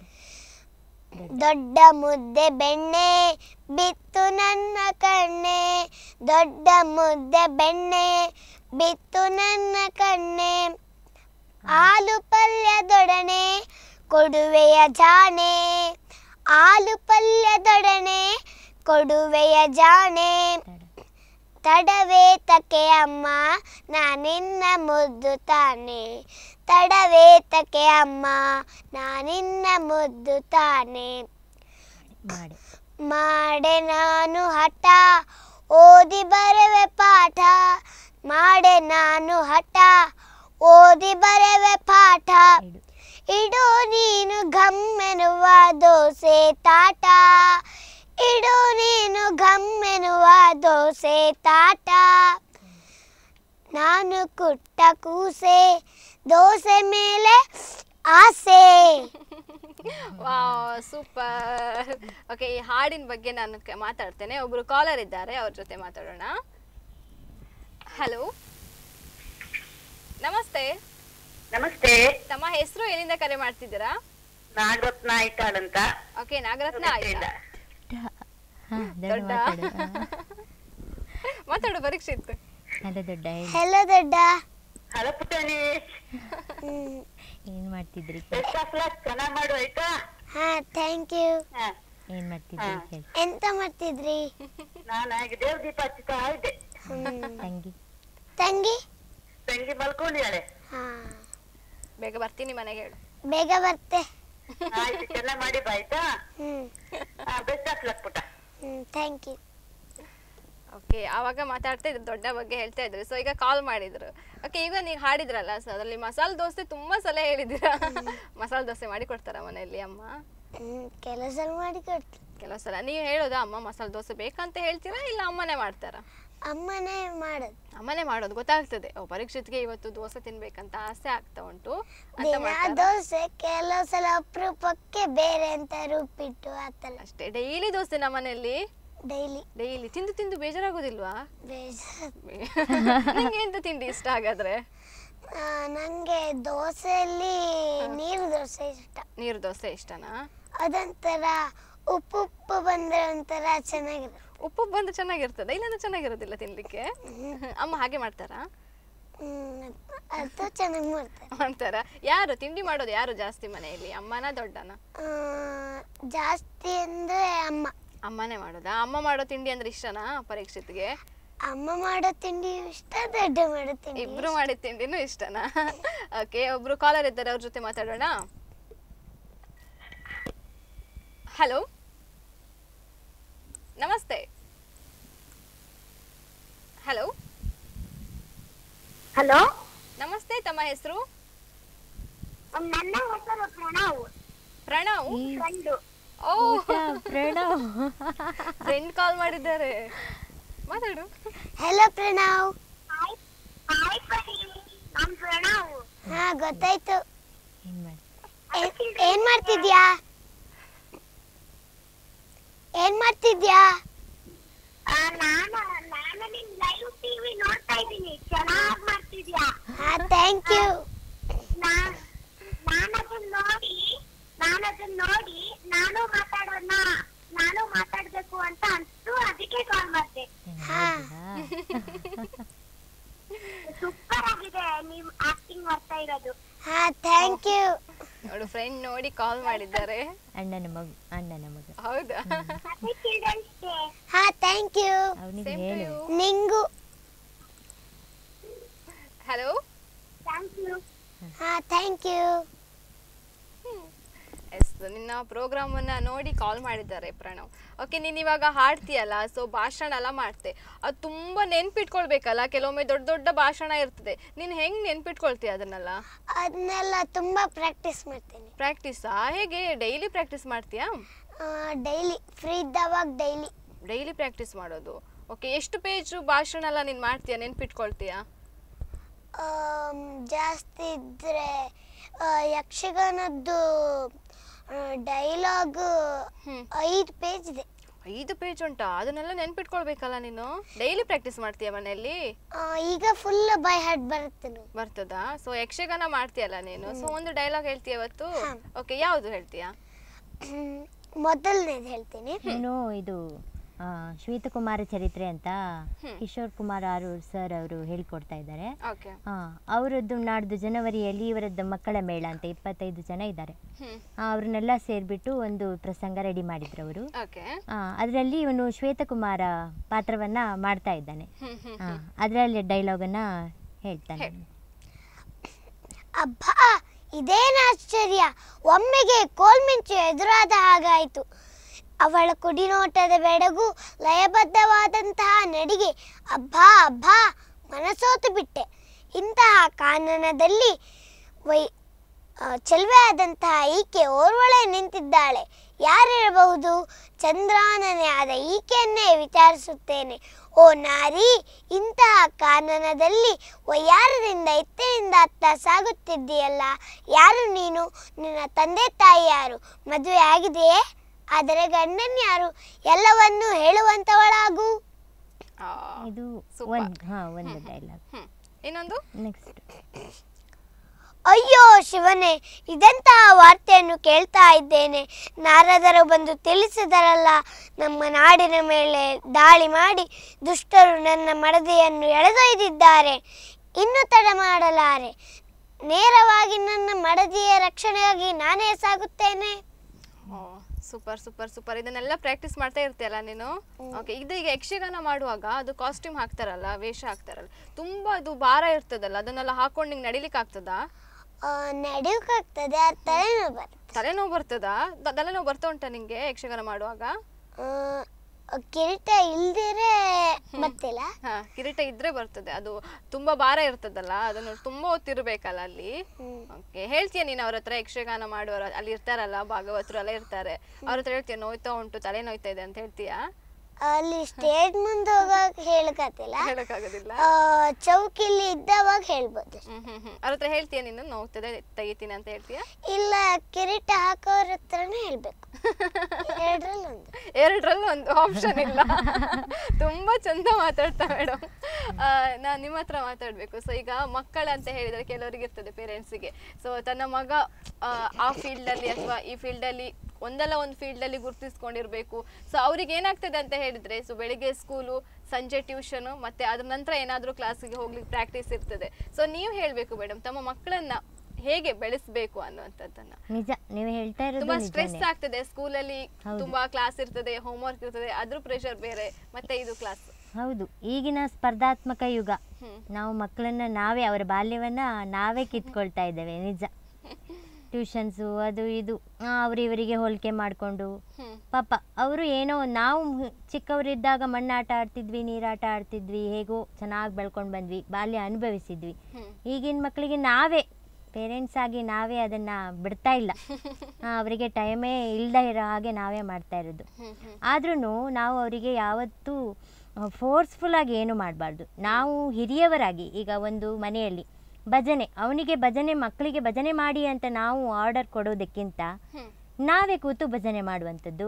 ದೊಡ್ಡ ಮುದ್ದೆ ಬೆಣ್ಣೆ ಬಿತ್ತು ನನ್ನ ಕಣ್ಣೆ ದೊಡ್ಡ ಮುದ್ದೆ ಬೆಣ್ಣೆ ಬಿತ್ತು ನನ್ನ ಕಣ್ಣೆ ಆಲು ಪಲ್ಯದೊಡನೆ ಕೊಡುವೆಯ ಜಾಣೆ ಆಲು ಪಲ್ಯದೊಡನೆ ಕೊಡುವೆಯ ಜಾಣೆ ತಡವೇ ತಕೆ ಅಮ್ಮ ನಾನಿನ್ನ ಮುದ್ದು ತಾನೆ ತಡವೇ ತಕೆ ಅಮ್ಮ ನಾನಿನ್ನ ಮುದ್ದು ತಾನೆ ಮಾಡಿ ಮಾಡೆ ನಾನು ಹಠ ಓದಿ ಬರೆವೆ ಪಾಠ ಮಾಡೆ ನಾನು ಹಠ ಓದಿ ಬರೆವೆ ಪಾಠ ಇಡು ಇಡು ನೀನು ಗಮ್ಮೆನುವ ದೋಸೆ ತಾಟ ಇಡು ನೀನು ಗಮ್ಮೆನುವ ದೋಸೆ ತಾಟ ನಾನು ಕುಟ್ಟ ಕೂಸೆ ದೋಸೆ ಮೇಲೆ ಆಸೆ ವಾವ್ ಸೂಪರ್ ಓಕೆ ಈ ಹಾಡಿನ ಬಗ್ಗೆ ನಾನು ಕ- ಮಾತಾಡ್ತೇನೆ ಒಬ್ರು ಕಾಲರ್ ಇದ್ದಾರೆ ಅವ್ರ ಜೊತೆ ಮಾತಾಡೋಣ ಹಲೋ ನಮಸ್ತೆ ನಮಸ್ತೆ ತಮ್ಮ ಹೆಸರು ಎಲ್ಲಿಂದ ಕರೆ ಮಾಡ್ತಿದ್ದೀರಾ ನಾಗರತ್ನ ಐತಾಳ್ ಅಂತ ಓಕೆ ನಾಗರತ್ನ ಆಯ್ತಾ ಹಾ ದೊಡ್ಡ ದೊಡ್ಡ ಮಾತಾಡು ಹಾ. ಮಾತಾಡು ಪರೀಕ್ಷಿತ್ ಅದೇ ದೊಡ್ಡ ಹೇಳಿ ಹೆಲೋ ದೊಡ್ಡ ಹಲೋ ಪುಟಾಣಿ ಹ್ಮ್. ಏನ್ ಮಾಡ್ತಿದ್ರಿ ಬೆಸ್ಟ್ ಆಫ್ ಲಕ್ ಚೆನ್ನಾಗ್ ಮಾಡು ಆಯ್ತಾ ಹಾ ಥ್ಯಾಂಕ್ ಯು ಹಾ. ಏನ್ ಮಾಡ್ತಿದ್ರಿ ಹಾ. ಹೇಳಿ ಎಂತ ಮಾಡ್ತಿದ್ರಿ ನಾನು ಹಾಗೆ ದೇವ್ ದೀಪ ಹಚ್ಚುತ್ತಾ ಇದ್ದೆ ಹ್ಮ್. ತಂಗಿ ತಂಗಿ ತಂಗಿ ಮಲ್ಕೊಂಡಿದ್ದಾಳೆ ಹಾ ಬೇಗ ಬರ್ತೀನಿ ಮನೆಗೆ ಹೇಳು ಬೇಗ ಬರ್ತೆ ಆಯ್ತು ಚೆನ್ನಾಗ್ ಮಾಡಿ ಬಾ ಆಯ್ತಾ ಹ್ಮ್ ಬೆಸ್ಟ್ ಆಫ್ ಲಕ್ ಪುಟ ಹ್ಮ್ ಥ್ಯಾಂಕ್ ಯು ಓಕೆ ಆವಾಗ ಮಾತಾಡ್ತಾ ಇದ್ರು ದೊಡ್ಡ ಬಗ್ಗೆ ಹೇಳ್ತಾ ಇದ್ರು ಸೊ ಈಗ ಕಾಲ್ ಮಾಡಿದ್ರು ಓಕೆ ಈಗ ನೀವು ಹಾಡಿದ್ರಲ್ಲ ಸೊ ಅದರಲ್ಲಿ ಮಸಾಲೆ ದೋಸೆ ತುಂಬಾ ಸಲ ಹೇಳಿದ್ದೀರಾ ಮಸಾಲೆ ದೋಸೆ ಮಾಡಿ ಕೊಡ್ತಾರ ಮನೆಯಲ್ಲಿ ಅಮ್ಮ ಹ್ಮ್ ಕೆಲಸ ಮಾಡಿ ಕೊಡ್ತೀನಿ ಕೆಲವು ಸಲ ನೀವು ಹೇಳೋದಾ ಅಮ್ಮ ಮಸಾಲೆ ದೋಸೆ ಬೇಕಂತ ಹೇಳ್ತೀರಾ ಇಲ್ಲ ಅಮ್ಮನೇ ಮಾಡ್ತಾರಾ ಅಮ್ಮನೇ ಮಾಡೋದು ಅಮ್ಮನೇ ಮಾಡೋದು ಗೊತ್ತಾಗ್ತದೆ ಓ ಪರೀಕ್ಷೆಗೆ ಇವತ್ತು ದೋಸೆ ತಿನ್ಬೇಕಂತ ಆಸೆ ಆಗ್ತಾ ಉಂಟು ಅಂತ ದಿನ ಮಾಡ್ತಾರಾ? ದೋಸೆ ಕೆಲವು ಸಲ ಅಪರೂಪಕ್ಕೆ ಬೇರೆ ಅಂತ ರುಬ್ಬಿಟ್ಟು ಆತಲ್ಲ ಅಷ್ಟೇ ಡೈಲಿ ದೋಸೆ ನಮ್ಮ ಮನೆಯಲ್ಲಿ ಡೈಲಿ ಡೈಲಿ ತಿಂದು ತಿಂದು ಬೇಜಾರಾಗೋದಿಲ್ವಾ ಬೇಜಾರು ನಿಂಗೆ ಎಂತ ತಿಂಡಿ ಇಷ್ಟ ಹಾಗಾದ್ರೆ ಆ, ನಂಗೆ ದೋಸೆಯಲ್ಲಿ ನೀರು ದೋಸೆ ಇಷ್ಟ ನೀರು ದೋಸೆ ಇಷ್ಟನಾ ಅದೊಂಥರ ಉಪ್ಪು ಉಪ್ಪು ಬಂದ್ರೆ ಒಂಥರ ಚೆನ್ನಾಗಿರುತ್ತೆ ಉಪ್ಪು ಬಂದು ಚೆನ್ನಾಗಿರ್ತದೆ ಇಲ್ಲಾಂದ್ರೆ ಚೆನ್ನಾಗಿರೋದಿಲ್ಲ ತಿನ್ಲಿಕ್ಕೆ ಅಮ್ಮ ಹಾಗೆ ಮಾಡ್ತಾರಾ ಹ್ಮ್ ಅದು ಚೆನ್ನಾಗಿ ಮಾಡ್ತಾರೆ ಅಂತಾರ ಯಾರು ತಿಂಡಿ ಮಾಡೋದು ಯಾರು ಜಾಸ್ತಿ ಮನೆಯಲ್ಲಿ ಅಮ್ಮನ ದೊಡ್ಡನ ಆ, ಜಾಸ್ತಿ ಅಂದ್ರೆ ಅಮ್ಮ ಅಮ್ಮನೇ ಮಾಡೋದಾ ಅಮ್ಮ ಮಾಡೋ ತಿಂಡಿ ಅಂದ್ರೆ ಇಷ್ಟನಾ ಪರೀಕ್ಷೆಗೆ ಅಮ್ಮ ಮಾಡೋ ತಿಂಡಿ ಇಷ್ಟ ದೊಡ್ಡ ಮಾಡೋ ತಿಂಡಿ ಇಬ್ರು ಮಾಡಿದ ತಿಂಡಿನೂ ಇಷ್ಟನಾ ಓಕೆ ಒಬ್ರು ಕಾಲರ್ ಇದ್ದಾರೆ ಅವ್ರ ಜೊತೆ ಮಾತಾಡೋಣ ಹಲೋ ನಮಸ್ತೆ ಹಲೋ ಹಲೋ ನಮಸ್ತೆ ತಮ್ಮ ಹೆಸರು ನನ್ನ ಹೆಸರು ಪ್ರಣವ್ ಪ್ರಣವ್ ಫ್ರೆಂಡು ಓ ಪ್ರಣವ್ ಫ್ರೆಂಡ್ ಕಾಲ್ ಮಾಡಿದ್ದಾರೆ ಮಾತಾಡು ಹೆಲೋ ಪ್ರಣವ್ ನಾನು ಪ್ರಣವ್ ಹಾ ಗೊತ್ತಾಯ್ತು ಏನ್ ಮಾಡಿ ಏ- ಏನ್ ಮಾಡ್ತಿದ್ಯಾ ಏನ್ ಮಾಡ್ತಿದ್ಯಾ ನಾನು ನಾನು ನಿನ್ ಲೈವ್ ಟಿವಿ ನೋಡ್ತಾ ಇದ್ದೀನಿ ಚೆನ್ನಾಗಿ ಮಾಡ್ತಿದ್ಯಾ ಹಾ ಥ್ಯಾಂಕ್ ಯು ನಾನು ಅದನ್ನ ನೋಡಿ ನಾನು ಅದನ್ನ ನೋಡಿ ನಾನು ಮಾತಾಡೋಣ ನಾನು ಮಾತಾಡ್ಬೇಕು ಅಂತ ಅನ್ಸ್ತು ಅದಕ್ಕೆ ಕಾಲ್ ಮಾಡಿದೆ ಹಾ ಸೂಪರ್ ಆಗಿದೆ ನೀವು ಆಕ್ಟಿಂಗ್ ಮಾಡ್ತಾ ಇರೋದು ಹಾ ಥ್ಯಾಂಕ್ ಯು ನೋಡು ಫ್ರೆಂಡ್ ನೋಡಿ ಕಾಲ್ ಮಾಡಿದ್ದಾರೆ ಅಣ್ಣನ ಮಗು ಅಣ್ಣನ ಮಗ ಹೌದಾ ಹಾ ಥ್ಯಾಂಕ್ ಯು ಅವನಿಗೆ Same to ಹೇಳು you. ನಿಂಗು ಹಲೋ ಥ್ಯಾಂಕ್ ಯು ಹಾ ಥ್ಯಾಂಕ್ ಯು ಎಸ್ ನಿನ್ನ ಪ್ರೋಗ್ರಾಮ್ ಅನ್ನ ನೋಡಿ ಕಾಲ್ ಮಾಡಿದ್ದಾರೆ ಪ್ರಣವ್ ಓಕೆ ನೀನ್ ಇವಾಗ ಹಾಡ್ತೀಯಲ್ಲ ಸೊ ಭಾಷಣ ಎಲ್ಲ ಮಾಡ್ತೆ ಅದು ತುಂಬಾ ನೆನ್ಪಿಟ್ಕೊಳ್ಬೇಕಲ್ಲ ಕೆಲವೊಮ್ಮೆ ದೊಡ್ಡ ದೊಡ್ಡ ಭಾಷಣ ಇರ್ತದೆ ನೀನ್ ಹೆಂಗ್ ನೆನ್ಪಿಟ್ಕೊಳ್ತೀಯ ಅದನ್ನೆಲ್ಲ ಅದನ್ನೆಲ್ಲ ತುಂಬಾ ಪ್ರಾಕ್ಟೀಸ್ ಮಾಡ್ತೀನಿ ಪ್ರಾಕ್ಟೀಸಾ ಹೇಗೆ ಡೈಲಿ ಪ್ರಾಕ್ಟೀಸ್ ಮಾಡ್ತೀಯಾ ಡೈಲಿ ಫ್ರೀ ಇದ್ದವಾಗ ಡೈಲಿ ಡೈಲಿ ಪ್ರಾಕ್ಟೀಸ್ ಮಾಡೋದು ಓಕೆ ಎಷ್ಟು ಪೇಜ್ ಭಾಷಣ ಎಲ್ಲ ನೀನ್ ಮಾಡ್ತೀಯಾ ನೆನ್ಪಿಟ್ಕೊಳ್ತೀಯಾ ಜಾಸ್ತಿ ಇದ್ರೆ ಆ, ಯಕ್ಷಗಾನದ್ದು ಡೈಲಾಗ್ ಹ್ಮ್ ಐದು ಪೇಜ್ ಇದೆ ಐದು ಪೇಜ್ ಉಂಟಾ ಅದನ್ನೆಲ್ಲ ನೆನ್ಪಿಟ್ಕೊಳ್ಬೇಕಲ್ಲ ನೀನು ಡೈಲಿ ಪ್ರಾಕ್ಟೀಸ್ ಮಾಡ್ತೀಯ ಮನೆಯಲ್ಲಿ ಆ, ಈಗ ಫುಲ್ ಬೈ ಹಾರ್ಟ್ ಬರುತ್ತೆ ನಂಗೆ. ಬರ್ತದಾ ಸೊ ಯಕ್ಷಗಾನ ಮಾಡ್ತೀಯಲ್ಲ ನೀನು ಸೊ ಒಂದು ಡೈಲಾಗ್ ಹೇಳ್ತೀಯ ಇವತ್ತು ಓಕೆ ಯಾವುದು ಹೇಳ್ತೀಯಾ ಹ್ಮ್. ಮೊದಲನೇದು ಹೇಳ್ತೀನಿ ಇನ್ನು ಇದು ಆ, ಶ್ವೇತಕುಮಾರ ಚರಿತ್ರೆ ಅಂತ ಕಿಶೋರ್ ಕುಮಾರ್ ಆರೂರ್ ಸರ್ ಅವರು ಹೇಳ್ಕೊಡ್ತಾ ಇದ್ದಾರೆ ಓಕೆ ಆ, ಅವರದ್ದು ನಾಡ್ದು ಜನವರಿಯಲ್ಲಿ ಇವರದ್ದು ಮಕ್ಕಳ ಮೇಳ ಅಂತ ಇಪ್ಪತ್ತೈದು ಜನ ಇದ್ದಾರೆ ಹ್ಮ್ ಅವ್ರನ್ನೆಲ್ಲ ಸೇರಿಬಿಟ್ಟು ಒಂದು ಪ್ರಸಂಗ ರೆಡಿ ಮಾಡಿದ್ರು ಅವರು ಓಕೆ ಅದರಲ್ಲಿ ಇವನು ಶ್ವೇತಕುಮಾರ ಪಾತ್ರವನ್ನ ಮಾಡ್ತಾ ಇದ್ದಾನೆ ಹ್ಮ್ ಹ್ಮ್ ಅದರಲ್ಲಿ ಡೈಲಾಗನ್ನ ಹೇಳ್ತಾನೆ ಅಬ್ಬಾ ಇದೇನು ಆಶ್ಚರ್ಯ ಒಮ್ಮೆಗೆ ಕೋಲ್ಮಿಂಚು ಎದುರಾದ ಹಾಗಾಯಿತು ಅವಳ ಕುಡಿನೋಟದ ಬೆಡಗು ಲಯಬದ್ಧವಾದಂತಹ ನಡಿಗೆ ಅಬ್ಬಾ ಅಬ್ಬಾ ಮನಸೋತು ಬಿಟ್ಟೆ ಇಂತಹ ಕಾನನದಲ್ಲಿ ವೈ ಆ, ಚೆಲುವೆಯಾದಂತಹ ಈಕೆ ಓರ್ವಳೆ ನಿಂತಿದ್ದಾಳೆ ಯಾರಿರಬಹುದು ಚಂದ್ರಾನನೇ ಆದ ಈಕೆಯನ್ನೇ ವಿಚಾರಿಸುತ್ತೇನೆ ಓ ನಾರಿ ಇಂತಹ ಕಾನನದಲ್ಲಿ ವಯ್ಯಾರದಿಂದ ಇತ್ತಿನಿಂದ ಅತ್ತ ಸಾಗುತ್ತಿದ್ದೀಯಲ್ಲ ಯಾರು ನೀನು ನಿನ್ನ ತಂದೆ ತಾಯಿ ಯಾರು ಮದುವೆ ಆಗಿದೆಯೇ ಆದರೆ ಗಂಡನ್ ಯಾರು ಎಲ್ಲವನ್ನೂ ಹೇಳುವಂತವಳಾಗು ಆ, ಇದು Super. ಒಂದು ಹಾ ಒಂದು ಡೈಲಾಗ್ ಹ್ಮ್ ಇನ್ನೊಂದು ನೆಕ್ಸ್ಟ್ ಅಯ್ಯೋ ಶಿವನೇ ಇದೆಂತಹ ವಾರ್ತೆಯನ್ನು ಕೇಳ್ತಾ ಇದ್ದೇನೆ ನಾರದರು ಬಂದು ತಿಳಿಸಿದರಲ್ಲ ನಮ್ಮ ನಾಡಿನ ಮೇಲೆ ದಾಳಿ ಮಾಡಿ ದುಷ್ಟರು ನನ್ನ ಮಡದಿಯನ್ನು ಎಳೆದೊಯ್ದಿದ್ದಾರೆ ಇನ್ನು ತಡ ಮಾಡಲಾರೆ ನೇರವಾಗಿ ನನ್ನ ಮಡದಿಯ ರಕ್ಷಣೆಗಾಗಿ ನಾನೇ ಸಾಗುತ್ತೇನೆ ಸೂಪರ್ ಸೂಪರ್ ಸೂಪರ್ ಇದನ್ನೆಲ್ಲ ಪ್ರಾಕ್ಟೀಸ್ ಮಾಡ್ತಾ ಇರ್ತೀಯಲ್ಲ ನೀನು ಓಕೆ ಇದು ಈಗ ಯಕ್ಷಗಾನ ಮಾಡುವಾಗ ಅದು ಕಾಸ್ಟ್ಯೂಮ್ ಹಾಕ್ತಾರಲ್ಲ ವೇಷ ಹಾಕ್ತಾರಲ್ಲ ತುಂಬಾ ಅದು ಭಾರ ಇರ್ತದಲ್ಲ ಅದನ್ನೆಲ್ಲ ಹಾಕೊಂಡು ನಿಂಗೆ ನಡಿಲಿಕ್ಕೆ ಆಗ್ತದಾ ನಡೆಯೋಕ್ಕಾಗ್ತದೆ ಆ ತಲೆನೋವು ಬರುತ್ತೆ ತಲೆನೋವು ಬರ್ತದಾ ದ- ತಲೆನೋವು ಬರ್ತಾ ಉಂಟಾ ನಿಂಗೆ ಯಕ್ಷಗಾನ ಮಾಡುವಾಗ ಆ, ಕಿರೀಟ ಇಲ್ದಿರೆ ಬರ್ತಿಲ್ಲ ಹಾ ಕಿರೀಟ ಇದ್ರೆ ಬರ್ತದೆ ಅದು ತುಂಬಾ ಭಾರ ಇರ್ತದಲ್ಲ ಅದನ್ನು ತುಂಬಾ ಹೊತ್ತಿರ್ಬೇಕಲ್ಲ ಅಲ್ಲಿ ಓಕೆ ಹೇಳ್ತೀಯ ನೀನು ಅವ್ರ ಹತ್ರ ಯಕ್ಷಗಾನ ಮಾಡುವವರು ಅಲ್ಲಿ ಇರ್ತಾರಲ್ಲ ಭಾಗವತರು ಎಲ್ಲ ಇರ್ತಾರೆ ಅವ್ರ ಹತ್ರ ಹೇಳ್ತೀಯ ನೋಯ್ತಾ ಉಂಟು ತಲೆ ನೋಯ್ತಾ ಇದೆ ಅಂತ ಹೇಳ್ತೀಯಾ ಅಲ್ಲಿ ಸ್ಟೇಜ್ ಮುಂದೆ ಹೋಗಕ್ ಹೇಳಕತ್ತಿಲ್ಲ ಹೇಳಕ್ಕಾಗೋದಿಲ್ಲ ಆ, ಚೌಕಿಲಿ ಇದ್ದವಾಗ ಹೇಳ್ಬೋದು ಹ್ಮ್ ಹ್ಮ್ ಹ್ಮ್ ಅವ್ರ ಹತ್ರ ಹೇಳ್ತೀಯ ನೀನು ನೋವ್ತದೆ ತೆಗಿತೀನಿ ಅಂತ ಹೇಳ್ತೀಯ ಇಲ್ಲ ಕಿರೀಟ ಹಾಕೋರ ಹತ್ರನೇ ಹೇಳ್ಬೇಕು ಎರಡ್ರಲ್ಲಿ ಒಂದು ಎರಡರಲ್ಲೂ ಒಂದು ಆಪ್ಷನ್ ಇಲ್ಲ ತುಂಬಾ ಚಂದ ಮಾತಾಡ್ತಾ ಮೇಡಮ್ ನಾನು ನಿಮ್ಮ ಹತ್ರ ಮಾತಾಡ್ಬೇಕು ಸೊ ಈಗ ಮಕ್ಕಳ ಅಂತ ಹೇಳಿದ್ರೆ ಕೆಲವರಿಗೆ ಇರ್ತದೆ ಪೇರೆಂಟ್ಸಿಗೆ ಸೊ ತನ್ನ ಮಗ ಆ, ಆ field ಅಲ್ಲಿ ಅಥವಾ ಈ field ಅಲ್ಲಿ ಒಂದಲ್ಲ ಒಂದು field ಅಲ್ಲಿ ಗುರುತಿಸ್ಕೊಂಡಿರ್ಬೇಕು ಸೊ ಅವ್ರಿಗೆ ಏನಾಗ್ತದೆ ಅಂತ ಹೇಳಿದ್ರೆ ಸೊ ಬೆಳಿಗ್ಗೆ ಸ್ಕೂಲು ಸಂಜೆ ಟ್ಯೂಷನ್ ಮತ್ತೆ ಅದ್ರ ನಂತರ ಏನಾದ್ರೂ ಕ್ಲಾಸಿಗೆ ಹೋಗ್ಲಿಕ್ಕೆ ಪ್ರಾಕ್ಟೀಸ್ ಇರ್ತದೆ ಸೊ ನೀವು ಹೇಳ್ಬೇಕು ಮೇಡಮ್ ತಮ್ಮ ಮಕ್ಕಳನ್ನ ಹೇಗೆ ಬೆಳೆಸ್ಬೇಕು ಅನ್ನುವಂಥದ್ದನ್ನ ನಿಜ ನೀವು ಹೇಳ್ತಾ ಇರೋದು ತುಂಬಾ ಸ್ಟ್ರೆಸ್ ನಿಜಾನೇ ಆಗ್ತದೆ ಸ್ಕೂಲಲ್ಲಿ ಹೌದು. ತುಂಬಾ ಕ್ಲಾಸ್ ಇರ್ತದೆ ಹೋಮ್ವರ್ಕ್ ಇರ್ತದೆ ಅದ್ರ ಪ್ರೆಷರ್ ಬೇರೆ ಮತ್ತೆ ಇದು ಕ್ಲಾಸ್ ಹೌದು ಈಗಿನ ಸ್ಪರ್ಧಾತ್ಮಕ ಯುಗ ಹ್ಮ್. ನಾವು ಮಕ್ಕಳನ್ನ ನಾವೇ ಅವರ ಬಾಲ್ಯವನ್ನ ನಾವೇ ಕಿತ್ಕೊಳ್ತಾ ಇದ್ದೇವೆ ನಿಜ ಟ್ಯೂಷನ್ಸು ಅದು ಇದು ಅವರು ಇವರಿಗೆ ಹೋಲಿಕೆ ಮಾಡಿಕೊಂಡು ಹ್ಮ್ ಪಾಪ ಅವರು ಏನೋ ನಾವು ಹು- ಚಿಕ್ಕವರಿದ್ದಾಗ ಮಣ್ಣಾಟ ಆಡ್ತಿದ್ವಿ ನೀರಾಟ ಆಡ್ತಿದ್ವಿ ಹೇಗೋ ಚೆನ್ನಾಗಿ ಬೆಳ್ಕೊಂಡು ಬಂದ್ವಿ ಬಾಲ್ಯ ಅನುಭವಿಸಿದ್ವಿ ಹ್ಮ್ ಈಗಿನ ಮಕ್ಕಳಿಗೆ ನಾವೇ ಪೇರೆಂಟ್ಸ್ ಆಗಿ ನಾವೇ ಅದನ್ನು ಬಿಡ್ತಾ ಇಲ್ಲ ಆ, ಅವರಿಗೆ ಟೈಮೇ ಇಲ್ಲದೆ ಇರೋ ಹಾಗೆ ನಾವೇ ಮಾಡ್ತಾ ಇರೋದು ಹ್ಮ್ ಹ್ಮ್ ಆದ್ರೂ ನಾವು ಅವರಿಗೆ ಯಾವತ್ತೂ ಫೋರ್ಸ್ಫುಲ್ಲಾಗಿ ಏನು ಮಾಡಬಾರ್ದು ನಾವು ಹಿರಿಯವರಾಗಿ ಈಗ ಒಂದು ಮನೆಯಲ್ಲಿ ಭಜನೆ ಅವನಿಗೆ ಭಜನೆ ಮಕ್ಕಳಿಗೆ ಭಜನೆ ಮಾಡಿ ಅಂತ ನಾವು ಆರ್ಡರ್ ಕೊಡೋದಕ್ಕಿಂತ ಹ್ಮ್ ನಾವೇ ಕೂತು ಭಜನೆ ಮಾಡುವಂಥದ್ದು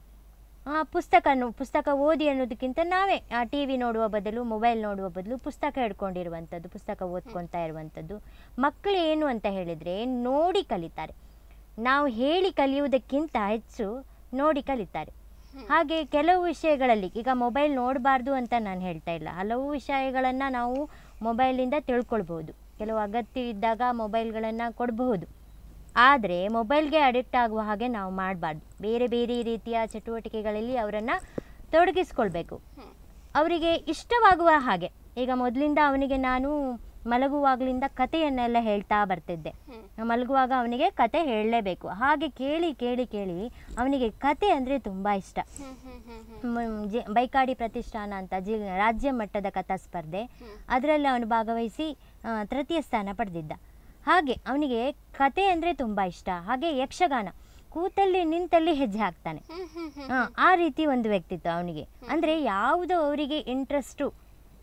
ಆ, ಪುಸ್ತಕನು ಪುಸ್ತಕ ಓದಿ ಅನ್ನೋದಕ್ಕಿಂತ ನಾವೇ ಟಿ ವಿ ನೋಡುವ ಬದಲು ಮೊಬೈಲ್ ನೋಡುವ ಬದಲು ಪುಸ್ತಕ ಹಿಡ್ಕೊಂಡಿರುವಂಥದ್ದು ಪುಸ್ತಕ ಓದ್ಕೊತಾ ಇರುವಂಥದ್ದು ಮಕ್ಕಳು ಏನು ಅಂತ ಹೇಳಿದರೆ ನೋಡಿ ಕಲಿತಾರೆ ನಾವು ಹೇಳಿ ಕಲಿಯುವುದಕ್ಕಿಂತ ಹೆಚ್ಚು ನೋಡಿ ಕಲಿತಾರೆ ಹಾಗೆ ಕೆಲವು ವಿಷಯಗಳಲ್ಲಿ ಈಗ ಮೊಬೈಲ್ ನೋಡಬಾರ್ದು ಅಂತ ನಾನು ಹೇಳ್ತಾ ಇಲ್ಲ ಹಲವು ವಿಷಯಗಳನ್ನು ನಾವು ಮೊಬೈಲಿಂದ ತಿಳ್ಕೊಳ್ಬೋದು ಕೆಲವು ಅಗತ್ಯ ಇದ್ದಾಗ ಮೊಬೈಲ್ಗಳನ್ನು ಕೊಡಬಹುದು ಆದರೆ ಮೊಬೈಲ್ಗೆ ಅಡಿಕ್ಟ್ ಆಗುವ ಹಾಗೆ ನಾವು ಮಾಡಬಾರ್ದು ಬೇರೆ ಬೇರೆ ರೀತಿಯ ಚಟುವಟಿಕೆಗಳಲ್ಲಿ ಅವರನ್ನು ತೊಡಗಿಸ್ಕೊಳ್ಬೇಕು ಅವರಿಗೆ ಇಷ್ಟವಾಗುವ ಹಾಗೆ ಈಗ ಮೊದಲಿಂದ ಅವನಿಗೆ ನಾನು ಮಲಗುವಾಗಲಿಂದ ಕಥೆಯನ್ನೆಲ್ಲ ಹೇಳ್ತಾ ಬರ್ತಿದ್ದೆ ಮಲಗುವಾಗ ಅವನಿಗೆ ಕತೆ ಹೇಳಲೇಬೇಕು ಹಾಗೆ ಕೇಳಿ ಕೇಳಿ ಕೇಳಿ ಅವನಿಗೆ ಕತೆ ಅಂದರೆ ತುಂಬ ಇಷ್ಟ ಹ್ಮ್ ಹ್ಮ್ ಹ್ಮ್ ಹ್ಮ್ ಮ್, ಜಿ- ಬೈಕಾಡಿ ಪ್ರತಿಷ್ಠಾನ ಅಂತ ಜಿ ರಾಜ್ಯ ಮಟ್ಟದ ಕಥಾ ಸ್ಪರ್ಧೆ ಅದರಲ್ಲಿ ಅವನು ಭಾಗವಹಿಸಿ ಆ, ತೃತೀಯ ಸ್ಥಾನ ಪಡೆದಿದ್ದ ಹಾಗೆ ಅವನಿಗೆ ಕತೆ ಅಂದರೆ ತುಂಬ ಇಷ್ಟ ಹಾಗೆ ಯಕ್ಷಗಾನ ಕೂತಲ್ಲಿ ನಿಂತಲ್ಲಿ ಹೆಜ್ಜೆ ಹಾಕ್ತಾನೆ ಹ್ಮ್ ಹ್ಮ್ ಹ್ಮ್ ಆ, ಆ ರೀತಿ ಒಂದು ವ್ಯಕ್ತಿತ್ವ ಅವನಿಗೆ ಅಂದರೆ ಯಾವುದು ಅವರಿಗೆ ಇಂಟ್ರೆಸ್ಟು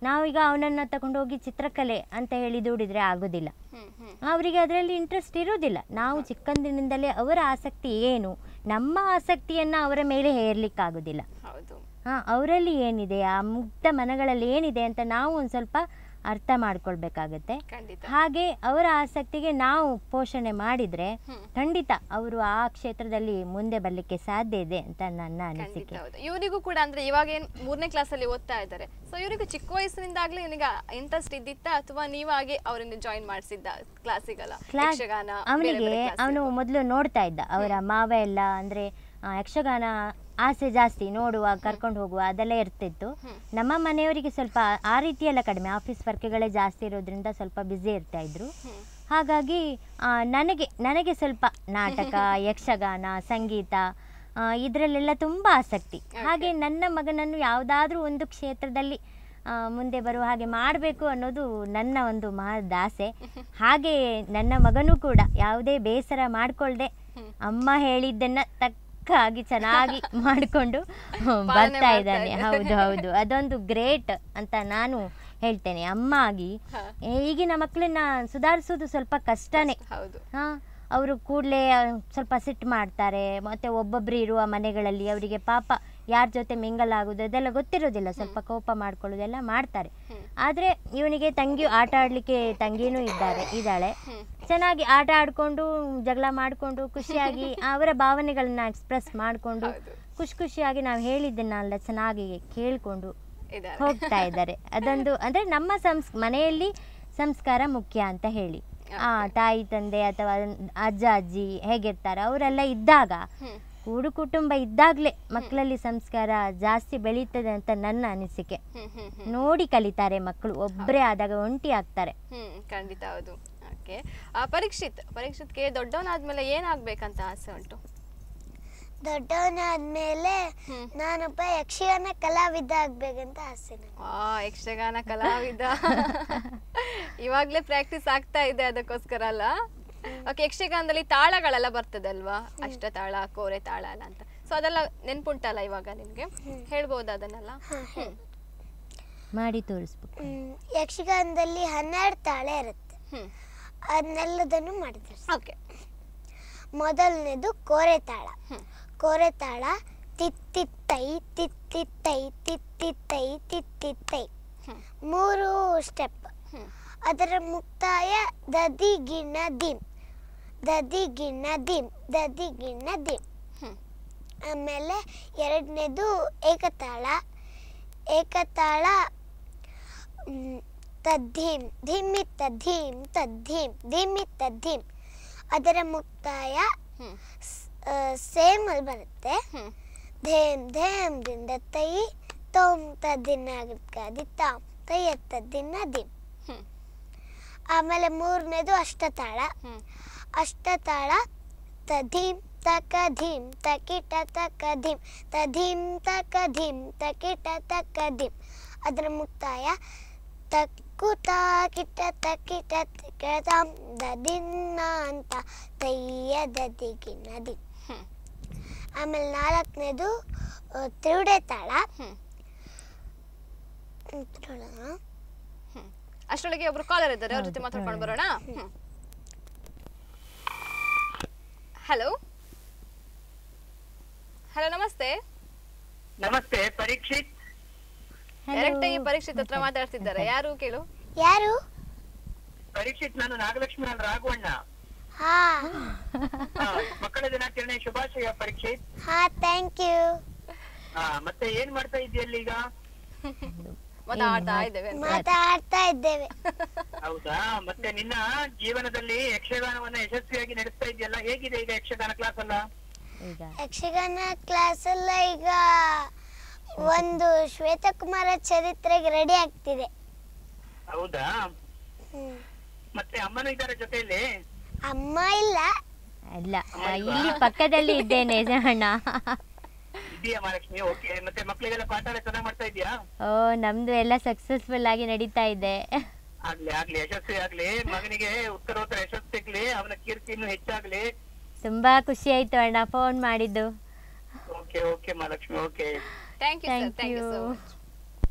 ನಾವೀಗ ಅವನನ್ನು ತಗೊಂಡೋಗಿ ಚಿತ್ರಕಲೆ ಅಂತ ಹೇಳಿ ದೂಡಿದರೆ ಆಗೋದಿಲ್ಲ ಹ್ಮ್ ಹ್ಮ್ ಅವರಿಗೆ ಅದರಲ್ಲಿ ಇಂಟ್ರೆಸ್ಟ್ ಇರೋದಿಲ್ಲ ನಾವು ಚಿಕ್ಕಂದಿನಿಂದಲೇ ಅವರ ಆಸಕ್ತಿ ಏನು ನಮ್ಮ ಆಸಕ್ತಿಯನ್ನು ಅವರ ಮೇಲೆ ಹೇರಲಿಕ್ಕಾಗೋದಿಲ್ಲ ಹೌದು ಹಾಂ ಅವರಲ್ಲಿ ಏನಿದೆ ಆ ಮುಗ್ಧ ಮನಗಳಲ್ಲಿ ಏನಿದೆ ಅಂತ ನಾವು ಒಂದು ಸ್ವಲ್ಪ ಅರ್ಥ ಮಾಡ್ಕೊಳ್ಬೇಕಾಗತ್ತೆ ಖಂಡಿತ ಹಾಗೆ ಅವರ ಆಸಕ್ತಿಗೆ ನಾವು ಪೋಷಣೆ ಮಾಡಿದರೆ ಹ್ಮ್. ಖಂಡಿತ ಅವರು ಆ ಕ್ಷೇತ್ರದಲ್ಲಿ ಮುಂದೆ ಬರಲಿಕ್ಕೆ ಸಾಧ್ಯ ಇದೆ ಅಂತ ನನ್ನ ಖಂಡಿತ ಅನಿಸಿಕೆ ಹೌದು ಇವರಿಗೂ ಕೂಡ ಅಂದ್ರೆ ಇವಾಗ ಏನ್ ಮೂರನೇ ಕ್ಲಾಸಲ್ಲಿ ಓದ್ತಾ ಇದ್ದಾರೆ ಸೊ ಇವರಿಗೂ ಚಿಕ್ಕ ವಯಸ್ಸಿನಿಂದಾಗ್ಲೇ ಇವನಿಗೆ ಇಂಟ್ರೆಸ್ಟ್ ಇದ್ದಿತ್ತ ಅಥವಾ ನೀವಾಗೆ ಅವರನ್ನು ಜಾಯಿನ್ ಮಾಡಿಸಿದ್ದ ಕ್ಲಾಸಿಗಲ್ಲ ಕ್ಲಾಸ್ ಯಕ್ಷಗಾನ ಬೇರೆ ಅವನಿಗೆ ಬೇರೆ class ಅವನು ಮೊದಲು ನೋಡ್ತಾ ಇದ್ದ ಅವರ ಮಾವ ಎಲ್ಲ ಅಂದರೆ ಯಕ್ಷಗಾನ ಆಸೆ ಜಾಸ್ತಿ ನೋಡುವ ಕರ್ಕೊಂಡು ಹೋಗುವ ಅದೆಲ್ಲ ಇರ್ತಿತ್ತು ನಮ್ಮ ಮನೆಯವರಿಗೆ ಸ್ವಲ್ಪ ಆ ರೀತಿ ಎಲ್ಲ ಕಡಿಮೆ ಆಫೀಸ್ ವರ್ಕ್ಗಳೇ ಜಾಸ್ತಿ ಇರೋದ್ರಿಂದ ಸ್ವಲ್ಪ ಬ್ಯುಸಿ ಇರ್ತಾ ಇದ್ರು ಹಾಗಾಗಿ ಆ, ನನಗೆ ನನಗೆ ಸ್ವಲ್ಪ ನಾಟಕ ಯಕ್ಷಗಾನ ಸಂಗೀತ ಆ, ಇದರಲ್ಲೆಲ್ಲ ತುಂಬ ಆಸಕ್ತಿ ಹಾಗೆ ನನ್ನ ಮಗನನ್ನು ಯಾವುದಾದ್ರೂ ಒಂದು ಕ್ಷೇತ್ರದಲ್ಲಿ ಆ, ಮುಂದೆ ಬರುವ ಹಾಗೆ ಮಾಡಬೇಕು ಅನ್ನೋದು ನನ್ನ ಒಂದು ಮಹದ್ ಆಸೆ ಹಾಗೆ ನನ್ನ ಮಗನೂ ಕೂಡ ಯಾವುದೇ ಬೇಸರ ಮಾಡಿಕೊಳ್ಳದೆ ಅಮ್ಮ ಹೇಳಿದ್ದನ್ನ ತಕ್ಕಾಗಿ ಚೆನ್ನಾಗಿ ಮಾಡಿಕೊಂಡು ಬರ್ತಾ ಇದ್ದಾನೆ ಹೌದು ಹೌದು ಅದೊಂದು ಗ್ರೇಟ್ ಅಂತ ನಾನು ಹೇಳ್ತೇನೆ ಅಮ್ಮ ಆಗಿ ಈಗಿನ ಮಕ್ಕಳನ್ನ ಸುಧಾರಿಸೋದು ಸ್ವಲ್ಪ ಕಷ್ಟನೇ ಹೌದು ಹಾ ಅವರು ಕೂಡಲೇ ಸ್ವಲ್ಪ ಸಿಟ್ಟು ಮಾಡ್ತಾರೆ ಮತ್ತೆ ಒಬ್ಬೊಬ್ರು ಇರುವ ಮನೆಗಳಲ್ಲಿ ಅವರಿಗೆ ಪಾಪ ಯಾರ ಜೊತೆ ಮಿಂಗಲ್ ಆಗೋದು ಅದೆಲ್ಲ ಗೊತ್ತಿರೋದಿಲ್ಲ ಸ್ವಲ್ಪ ಕೋಪ ಮಾಡ್ಕೊಳ್ಳೋದೆಲ್ಲ ಮಾಡ್ತಾರೆ ಆದರೆ ಇವನಿಗೆ ತಂಗಿ ಆಟ ಆಡಲಿಕ್ಕೆ ತಂಗಿನೂ ಇದ್ದಾರೆ ಇದ್ದಾಳೆ ಚೆನ್ನಾಗಿ ಆಟ ಆಡಿಕೊಂಡು ಜಗಳ ಮಾಡಿಕೊಂಡು ಖುಷಿಯಾಗಿ ಅವರ ಭಾವನೆಗಳನ್ನ ಎಕ್ಸ್ಪ್ರೆಸ್ ಮಾಡಿಕೊಂಡು ಖುಷಿ ಖುಷಿಯಾಗಿ ನಾವು ಹೇಳಿದ್ದನ್ನೆಲ್ಲ ಚೆನ್ನಾಗಿ ಕೇಳಿಕೊಂಡು ಇದ್ದಾರೆ ಹೋಗ್ತಾ ಇದ್ದಾರೆ ಅದೊಂದು ಅಂದ್ರೆ ನಮ್ಮ ಸಂಸ್ ಮನೆಯಲ್ಲಿ ಸಂಸ್ಕಾರ ಮುಖ್ಯ ಅಂತ ಹೇಳಿ ಆ ತಾಯಿ ತಂದೆ ಅಥವಾ ಅಜ್ಜ ಅಜ್ಜಿ ಹೇಗಿರ್ತಾರೆ ಅವರೆಲ್ಲ ಇದ್ದಾಗ ಕೂಡು ಕುಟುಂಬ ಇದ್ದಾಗಲೇ ಮಕ್ಕಳಲ್ಲಿ ಸಂಸ್ಕಾರ ಜಾಸ್ತಿ ಬೆಳೀತದೆ ಅಂತ ನನ್ನ ಅನಿಸಿಕೆ ಹ್ಮ್ ಹ್ಮ್ ಹ್ಮ್ ನೋಡಿ ಕಲಿತಾರೆ ಮಕ್ಕಳು ಒಬ್ಬರೇ ಆದಾಗ ಒಂಟಿ ಆಗ್ತಾರೆ ಹ್ಮ್ ಖಂಡಿತ ಹೌದು ಓಕೆ ಪರೀಕ್ಷಿತ್ ಪರೀಕ್ಷಿತ್ಗೆ ದೊಡ್ಡವನಾದ್ಮೇಲೆ ಏನಾಗ್ಬೇಕಂತ ಆಸೆ ಉಂಟು ದೊಡ್ಡವನಾದ್ಮೇಲೆ ಹ್ಮ್. ನಾನೊಬ್ಬ ಯಕ್ಷಗಾನ ಕಲಾವಿದ ಆಗ್ಬೇಕಂತ ಆಸೆ ನನಗೆ ಆ ಯಕ್ಷಗಾನ ಕಲಾವಿದ ಇವಾಗ್ಲೇ ಪ್ರಾಕ್ಟೀಸ್ ಆಗ್ತಾ ಇದೆ ಅದಕ್ಕೋಸ್ಕರ ಅಲ್ಲ ಓಕೆ ಯಕ್ಷಗಾನದಲ್ಲಿ ತಾಳಗಳೆಲ್ಲ ಬರ್ತದೆ ಅಲ್ವಾ ಅಷ್ಟ ತಾಳ ಕೋರೆ ತಾಳ ಎಲ್ಲ ಅಂತ ಸೊ ಅದೆಲ್ಲ ನೆನ್ಪುಂಟಲ್ಲ ಇವಾಗ ನಿಮ್ಗೆ ಹೇಳ್ಬೋದಾ ಅದನ್ನೆಲ್ಲ ಹ್ಮ್ ಮಾಡಿ ತೋರಿಸ್ಬೇಕು ಹ್ಮ್, ಯಕ್ಷಗಾನದಲ್ಲಿ ಹನ್ನೆರಡು ತಾಳೆ ಇರುತ್ತೆ ಹ್ಮ್ ಅದನ್ನೆಲ್ಲದನ್ನು ಮಾಡಿದ್ದಾರೆ ಓಕೆ ಮೊದಲನೇದು ಕೋರೆ ತಾಳ ಹ್ಮ್. ಕೋರೆ ತಾಳ ತಿತ್ತಿತ್ತೈ ತಿತ್ತಿತ್ತೈ ತಿತ್ತಿತ್ತೈ ತಿತ್ತಿತ್ತೈ ಹ್ಮ್. ಮೂರು ಸ್ಟೆಪ್ ಹ್ಮ್. ಅದರ ಮುಕ್ತಾಯ ದದಿ ಗಿಣ್ಣ ದಿಮ್ ದದಿ ಗಿಣ್ಣ ದಿಮ್ ದದಿ ಗಿಣ್ಣ ದಿಮ್ ಹ್ಮ್. ಆಮೇಲೆ ಎರಡನೇದು ಏಕತಾಳ ಏಕತಾಳ ಮ್, ತದ್ಧೀಮ್ ಧಿಮ್ಮಿತ್ತ ಧೀಮ್ ತದ್ಧೀಮ್ ಧಿಮ್ಮಿತ್ತ ಧೀಮ್ ಅದರ ಮುಕ್ತಾಯ ಹ್ಮ್ ಸೇಮ್ ಅಲ್ಲಿ ಬರುತ್ತೆ ಹ್ಮ್ ಧೇಮ್ ಧೇಮ್ ದಿಂದ ತೈ ತೋಮ್ ತದ್ದಿನ ಗದಿ ತಾಮ್ ತೈಯತ್ತ ದಿನ ದಿಮ್ ಹ್ಮ್ ಆಮೇಲೆ ಮೂರನೇದು ಅಷ್ಟತಾಳ ಹ್ಮ್ ಅಷ್ಟತಾಳ ತಧೀಂ ತಕ ಧೀಂ ತಕಿಟ ತಕ ಧೀಂ ತಧೀಂ ತಕ ಧೀಂ ತಕಿಟ ತಕ ಧೀಂ ಅದರ ಮುಕ್ತಾಯ ತಕ್ಕು ತಾಕಿಟ ತಕಿಟ ತಕತಾಂ ದದಿನ್ನ ಅಂತ ತಯ್ಯ ದದಿಗಿನ ದಿ ಹ್ಮ್ ಆಮೇಲೆ ನಾಲ್ಕನೇದು ಆ, ತಿರುಡೆ ತಾಳ ಹ್ಮ್ ಹ್ಮ್, ತಿರುಡೆ, ಆ? ಹ್ಮ್ ಅಷ್ಟರೊಳಗೆ ಒಬ್ರು ಕಾಲರ್ ಇದ್ದಾರೆ ಅವ್ರ ಜೊತೆ ಮಾತಾಡ್ಕೊಂಡು ಬರೋಣ ಹಲೋ ಹಲೋ ನಮಸ್ತೆ ನಮಸ್ತೆ ಪರೀಕ್ಷಿತ್ ಡೈರೆಕ್ಟ್ ಆಗಿ ಪರೀಕ್ಷಿತ್ ಹತ್ರ ಮಾತಾಡ್ತಿದ್ದಾರೆ ಯಾರು ಕೇಳು ಯಾರು ಪರೀಕ್ಷಿತ್ ನಾನು ನಾಗಲಕ್ಷ್ಮಿ ನಾನು ರಾಘವಣ್ಣ ಹಾ ಆ, ಮಕ್ಕಳ ದಿನಾಚರಣೆ ಶುಭಾಶಯ ಪರೀಕ್ಷಿತ್ ಹಾ ಥ್ಯಾಂಕ್ ಯು ಆ, ಮತ್ತೆ ಏನ್ ಮಾಡ್ತಾ ಇದೆಯಲ್ಲಿ ಈಗ ಮಾತಾಡ್ತಾ ಇದ್ದೇವೆ ಅಂತ. ಮಾತಾಡ್ತಾ ಇದ್ದೇವೆ ಹೌದಾ ಮತ್ತೆ ನಿನ್ನ ಜೀವನದಲ್ಲಿ ಯಕ್ಷಗಾನವನ್ನ ಯಶಸ್ವಿಯಾಗಿ ನಡೆಸ್ತಾ ಇದೆಯಲ್ಲ ಹೇಗಿದೆ ಈಗ ಯಕ್ಷಗಾನ ಕ್ಲಾಸ್ ಅಲ್ಲ ಈಗ ಯಕ್ಷಗಾನ ಕ್ಲಾಸ್ ಎಲ್ಲ ಈಗ ಒಂದು ಶ್ವೇತಕುಮಾರ ಚರಿತ್ರೆಗೆ ರೆಡಿ ಆಗ್ತಿದೆ ಹೌದಾ ಹ್ಮ್. ಮತ್ತೆ ಅಮ್ಮನೂ ಇದ್ದಾರೆ ಜೊತೆಯಲ್ಲಿ ಅಮ್ಮ ಇಲ್ಲ ಅಲ್ಲ ಆ, ಇಲ್ಲಿ ಪಕ್ಕದಲ್ಲಿ ಇದ್ದೇನೆ ಅಣ್ಣ ಇದೆಯಾ ಮಹಾಲಕ್ಷ್ಮಿ ಓಕೆ ಮತ್ತೆ ಮಕ್ಕಳಿಗೆಲ್ಲ ಪಾಠ ಎಲ್ಲ ಚೆನ್ನಾಗಿ ಮಾಡ್ತಾ ಇದೆಯಾ ಓ ನಮ್ದು ಎಲ್ಲ ಸಕ್ಸಸ್ಫುಲ್ ಆಗಿ ನಡೀತಾ ಇದೆ ಆಗ್ಲಿ ಆಗ್ಲಿ ಯಶಸ್ವಿ ಆಗ್ಲಿ ಮಗನಿಗೆ ಉತ್ತರೋತ್ತರ ಯಶಸ್ಸು ಸಿಗ್ಲಿ ಅವನ ಕೀರ್ತಿ ಇನ್ನೂ ಹೆಚ್ಚಾಗ್ಲಿ ತುಂಬಾ ಖುಷಿ ಆಯ್ತು ಅಣ್ಣ ಫೋನ್ ಮಾಡಿದ್ದು okay okay Mahalakshmi okay thank you sir Thank thank you you. So much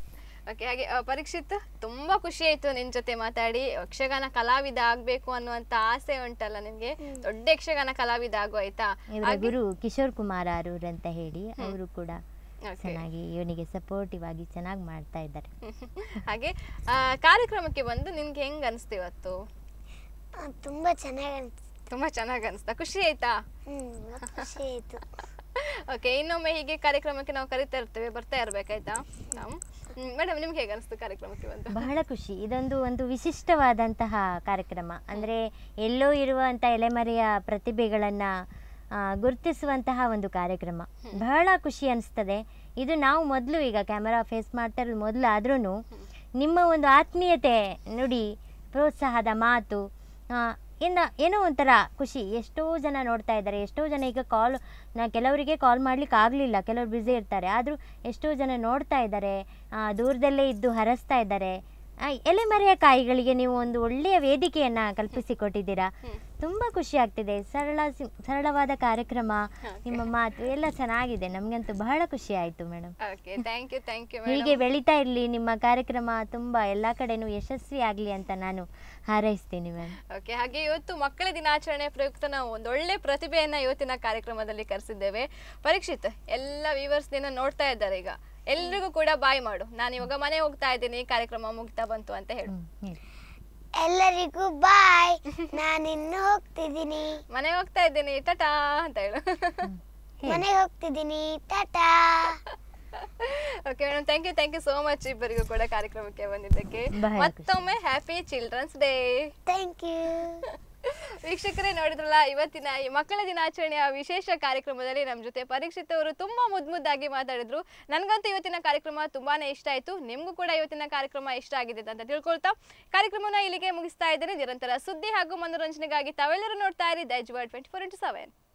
okay ಹಾಗೆ ಆ, ಪರೀಕ್ಷಿತ್ ತುಂಬಾ ಖುಷಿ ಆಯ್ತು ನಿನ್ ಜೊತೆ ಮಾತಾಡಿ ಯಕ್ಷಗಾನ ಕಲಾವಿದ ಆಗ್ಬೇಕು ಅನ್ನುವಂತ ಆಸೆ ಉಂಟಲ್ಲ ನಿಮ್ಗೆ ದೊಡ್ಡ ಯಕ್ಷಗಾನ ಕಲಾವಿದ ಆಗು ಆಯ್ತಾ ಇವರ ಹಾಗೆ- ಗುರು ಕಿಶೋರ್ ಕುಮಾರ್ ಅರೂರ್ ಅಂತ ಹೇಳಿ ಅವರು ಕೂಡ Okay. ಚೆನ್ನಾಗಿ ಇವನಿಗೆ ಸಪೋರ್ಟಿವ್ ಆಗಿ ಚೆನ್ನಾಗಿ ಮಾಡ್ತಾ ಇದ್ದಾರೆ ಹಾಗೆ ಆ, ಕಾರ್ಯಕ್ರಮಕ್ಕೆ ಬಂದು ನಿನ್ಗೆ ಹೆಂಗ್ ಅನ್ಸ್ತು ಇವತ್ತು ಆ, ತುಂಬಾ ಚೆನ್ನಾಗಿ ಅನ್ಸ್ತು ತುಂಬಾ ಚೆನ್ನಾಗ್ ಅನ್ಸ್ತಾ ಖುಷಿ ಆಯ್ತಾ ಹ್ಮ್ ಮತ್ತ್ ಖುಷಿ ಆಯ್ತು ಓಕೆ ಇನ್ನೊಮ್ಮೆ ಹೀಗೆ ಕಾರ್ಯಕ್ರಮಕ್ಕೆ ನಾವು ಕರಿತಾ ಇರ್ತೇವೆ ಬರ್ತಾ ಇರ್ಬೇಕಾಯ್ತಾ ನಾವು ಮೇಡಮ್ ನಿಮ್ಗೆ ಹೇಗೆ ಅನಿಸ್ತು ಕಾರ್ಯಕ್ರಮಕ್ಕೆ ಬಂದು ಬಹಳ ಖುಷಿ ಇದೊಂದು ಒಂದು ವಿಶಿಷ್ಟವಾದಂತಹ ಕಾರ್ಯಕ್ರಮ ಅಂದರೆ ಎಲ್ಲೋ ಇರುವಂಥ ಎಲೆಮರೆಯ ಪ್ರತಿಭೆಗಳನ್ನು ಗುರುತಿಸುವಂತಹ ಒಂದು ಕಾರ್ಯಕ್ರಮ ಬಹಳ ಖುಷಿ ಅನಿಸ್ತದೆ ಇದು ನಾವು ಮೊದಲು ಈಗ ಕ್ಯಾಮರಾ ಫೇಸ್ ಮಾಡ್ತಾ ಇರೋದು ಮೊದಲು ಆದ್ರೂ ನಿಮ್ಮ ಒಂದು ಆತ್ಮೀಯತೆ ನುಡಿ ಪ್ರೋತ್ಸಾಹದ ಮಾತು ಆ, ಇನ್ನು ಏನೋ ಒಂಥರ ಖುಷಿ ಎಷ್ಟೋ ಜನ ನೋಡ್ತಾ ಇದ್ದಾರೆ ಎಷ್ಟೋ ಜನ ಈಗ ಕಾಲ್ ನಾ ಕೆಲವರಿಗೆ ಕಾಲ್ ಮಾಡ್ಲಿಕ್ಕೆ ಆಗಲಿಲ್ಲ ಕೆಲವರು ಬ್ಯುಸಿ ಇರ್ತಾರೆ ಆದರೂ ಎಷ್ಟೋ ಜನ ನೋಡ್ತಾ ಇದ್ದಾರೆ ಆ, ದೂರದಲ್ಲೇ ಇದ್ದು ಹರಸ್ತಾ ಇದ್ದಾರೆ ಆ, ಎಲೆಮರೆಯ ಕಾಯಿಗಳಿಗೆ ನೀವು ಒಂದು ಒಳ್ಳೆಯ ವೇದಿಕೆಯನ್ನು ಕಲ್ಪಿಸಿಕೊಟ್ಟಿದ್ದೀರಾ ತುಂಬ ಖುಷಿ ಆಗ್ತಿದೆ ಸರಳ ಸಿ- ಸರಳವಾದ ಕಾರ್ಯಕ್ರಮ ನಿಮ್ಮ ಮಾತು ಎಲ್ಲ ಚೆನ್ನಾಗಿದೆ ನಮಗಂತೂ ಬಹಳ ಖುಷಿ ಆಯಿತು madam okay thank you thank you ಹೀಗೆ ಬೆಳೀತಾ ಇರಲಿ ನಿಮ್ಮ ಕಾರ್ಯಕ್ರಮ ತುಂಬ ಎಲ್ಲ ಕಡೆನೂ ಯಶಸ್ವಿ ಆಗಲಿ ಅಂತ ನಾನು ಹಾರೈಸ್ತೀನಿ ಮ್ಯಾಮ್ ಓಕೆ ಹಾಗೆ ಇವತ್ತು ಮಕ್ಕಳ ದಿನಾಚರಣೆ ಪ್ರಯುಕ್ತ ನಾವು ಒಂದು ಒಳ್ಳೆ ಪ್ರತಿಭೆಯನ್ನ ಇವತ್ತಿನ ಕಾರ್ಯಕ್ರಮದಲ್ಲಿ ಕರೆಸಿದ್ದೇವೆ ಪರೀಕ್ಷಿತ್ ಎಲ್ಲ ವ್ಯೂವರ್ಸ್ ನಿನ್ನ ನೋಡ್ತಾ ಇದ್ದಾರೆ ಈಗ ಎಲ್ರಿಗೂ ಕೂಡ ಬಾಯ್ ಮಾಡು ನಾನು ಇವಾಗ ಮನೆ ಹೋಗ್ತಾ ಇದ್ದೀನಿ ಕಾರ್ಯಕ್ರಮ ಮುಗ್ತಾ ಬಂತು ಅಂತ ಹೇಳು ಹೇಳಿ ಎಲ್ಲರಿಗೂ ಬಾಯ್ ನಾನು ಇನ್ನು ಹೋಗ್ತಿದ್ದೀನಿ ಮನೆಗೆ ಹೋಗ್ತಾ ಇದ್ದೀನಿ ಟಟಾ ಅಂತ ಹೇಳು ಮನೆಗೆ ಹೋಗ್ತಿದ್ದೀನಿ ಟಾಟಾ okay madam thank you thank you so much ಇಬ್ಬರಿಗೂ ಕೂಡ ಕಾರ್ಯಕ್ರಮಕ್ಕೆ ಬಂದಿದ್ದಕ್ಕೆ ಬಹಳ ಖುಷಿ. ಮತ್ತೊಮ್ಮೆ happy children's day thank you ವೀಕ್ಷಕರೇ ನೋಡಿದ್ರಲ್ಲ ಇವತ್ತಿನ ಈ ಮಕ್ಕಳ ದಿನಾಚರಣೆಯ ವಿಶೇಷ ಕಾರ್ಯಕ್ರಮದಲ್ಲಿ ನಮ್ಮ ಜೊತೆ ಪರೀಕ್ಷಿತ್ ಅವರು ತುಂಬಾ ಮುದ್ದು ಮುದ್ದಾಗಿ ಮಾತಾಡಿದ್ರು ನನಗಂತೂ ಇವತ್ತಿನ ಕಾರ್ಯಕ್ರಮ ತುಂಬಾನೇ ಇಷ್ಟ ಆಯ್ತು ನಿಮಗೂ ಕೂಡ ಇವತ್ತಿನ ಕಾರ್ಯಕ್ರಮ ಇಷ್ಟ ಆಗಿದೆ ಅಂತ ತಿಳ್ಕೊಳ್ತಾ ಕಾರ್ಯಕ್ರಮನ ಇಲ್ಲಿಗೆ ಮುಗಿಸ್ತಾ ಇದ್ದೇನೆ ನಿರಂತರ ಸುದ್ದಿ ಹಾಗೂ ಮನೋರಂಜನೆಗಾಗಿ ತಾವೆಲ್ಲರೂ ನೋಡ್ತಾ ಇರಿ ದೈಜ್ ವರ್ಡ್ ಟ್ವೆಂಟಿ ಫೋರ್ ಇಂಟು ಸೆವೆನ್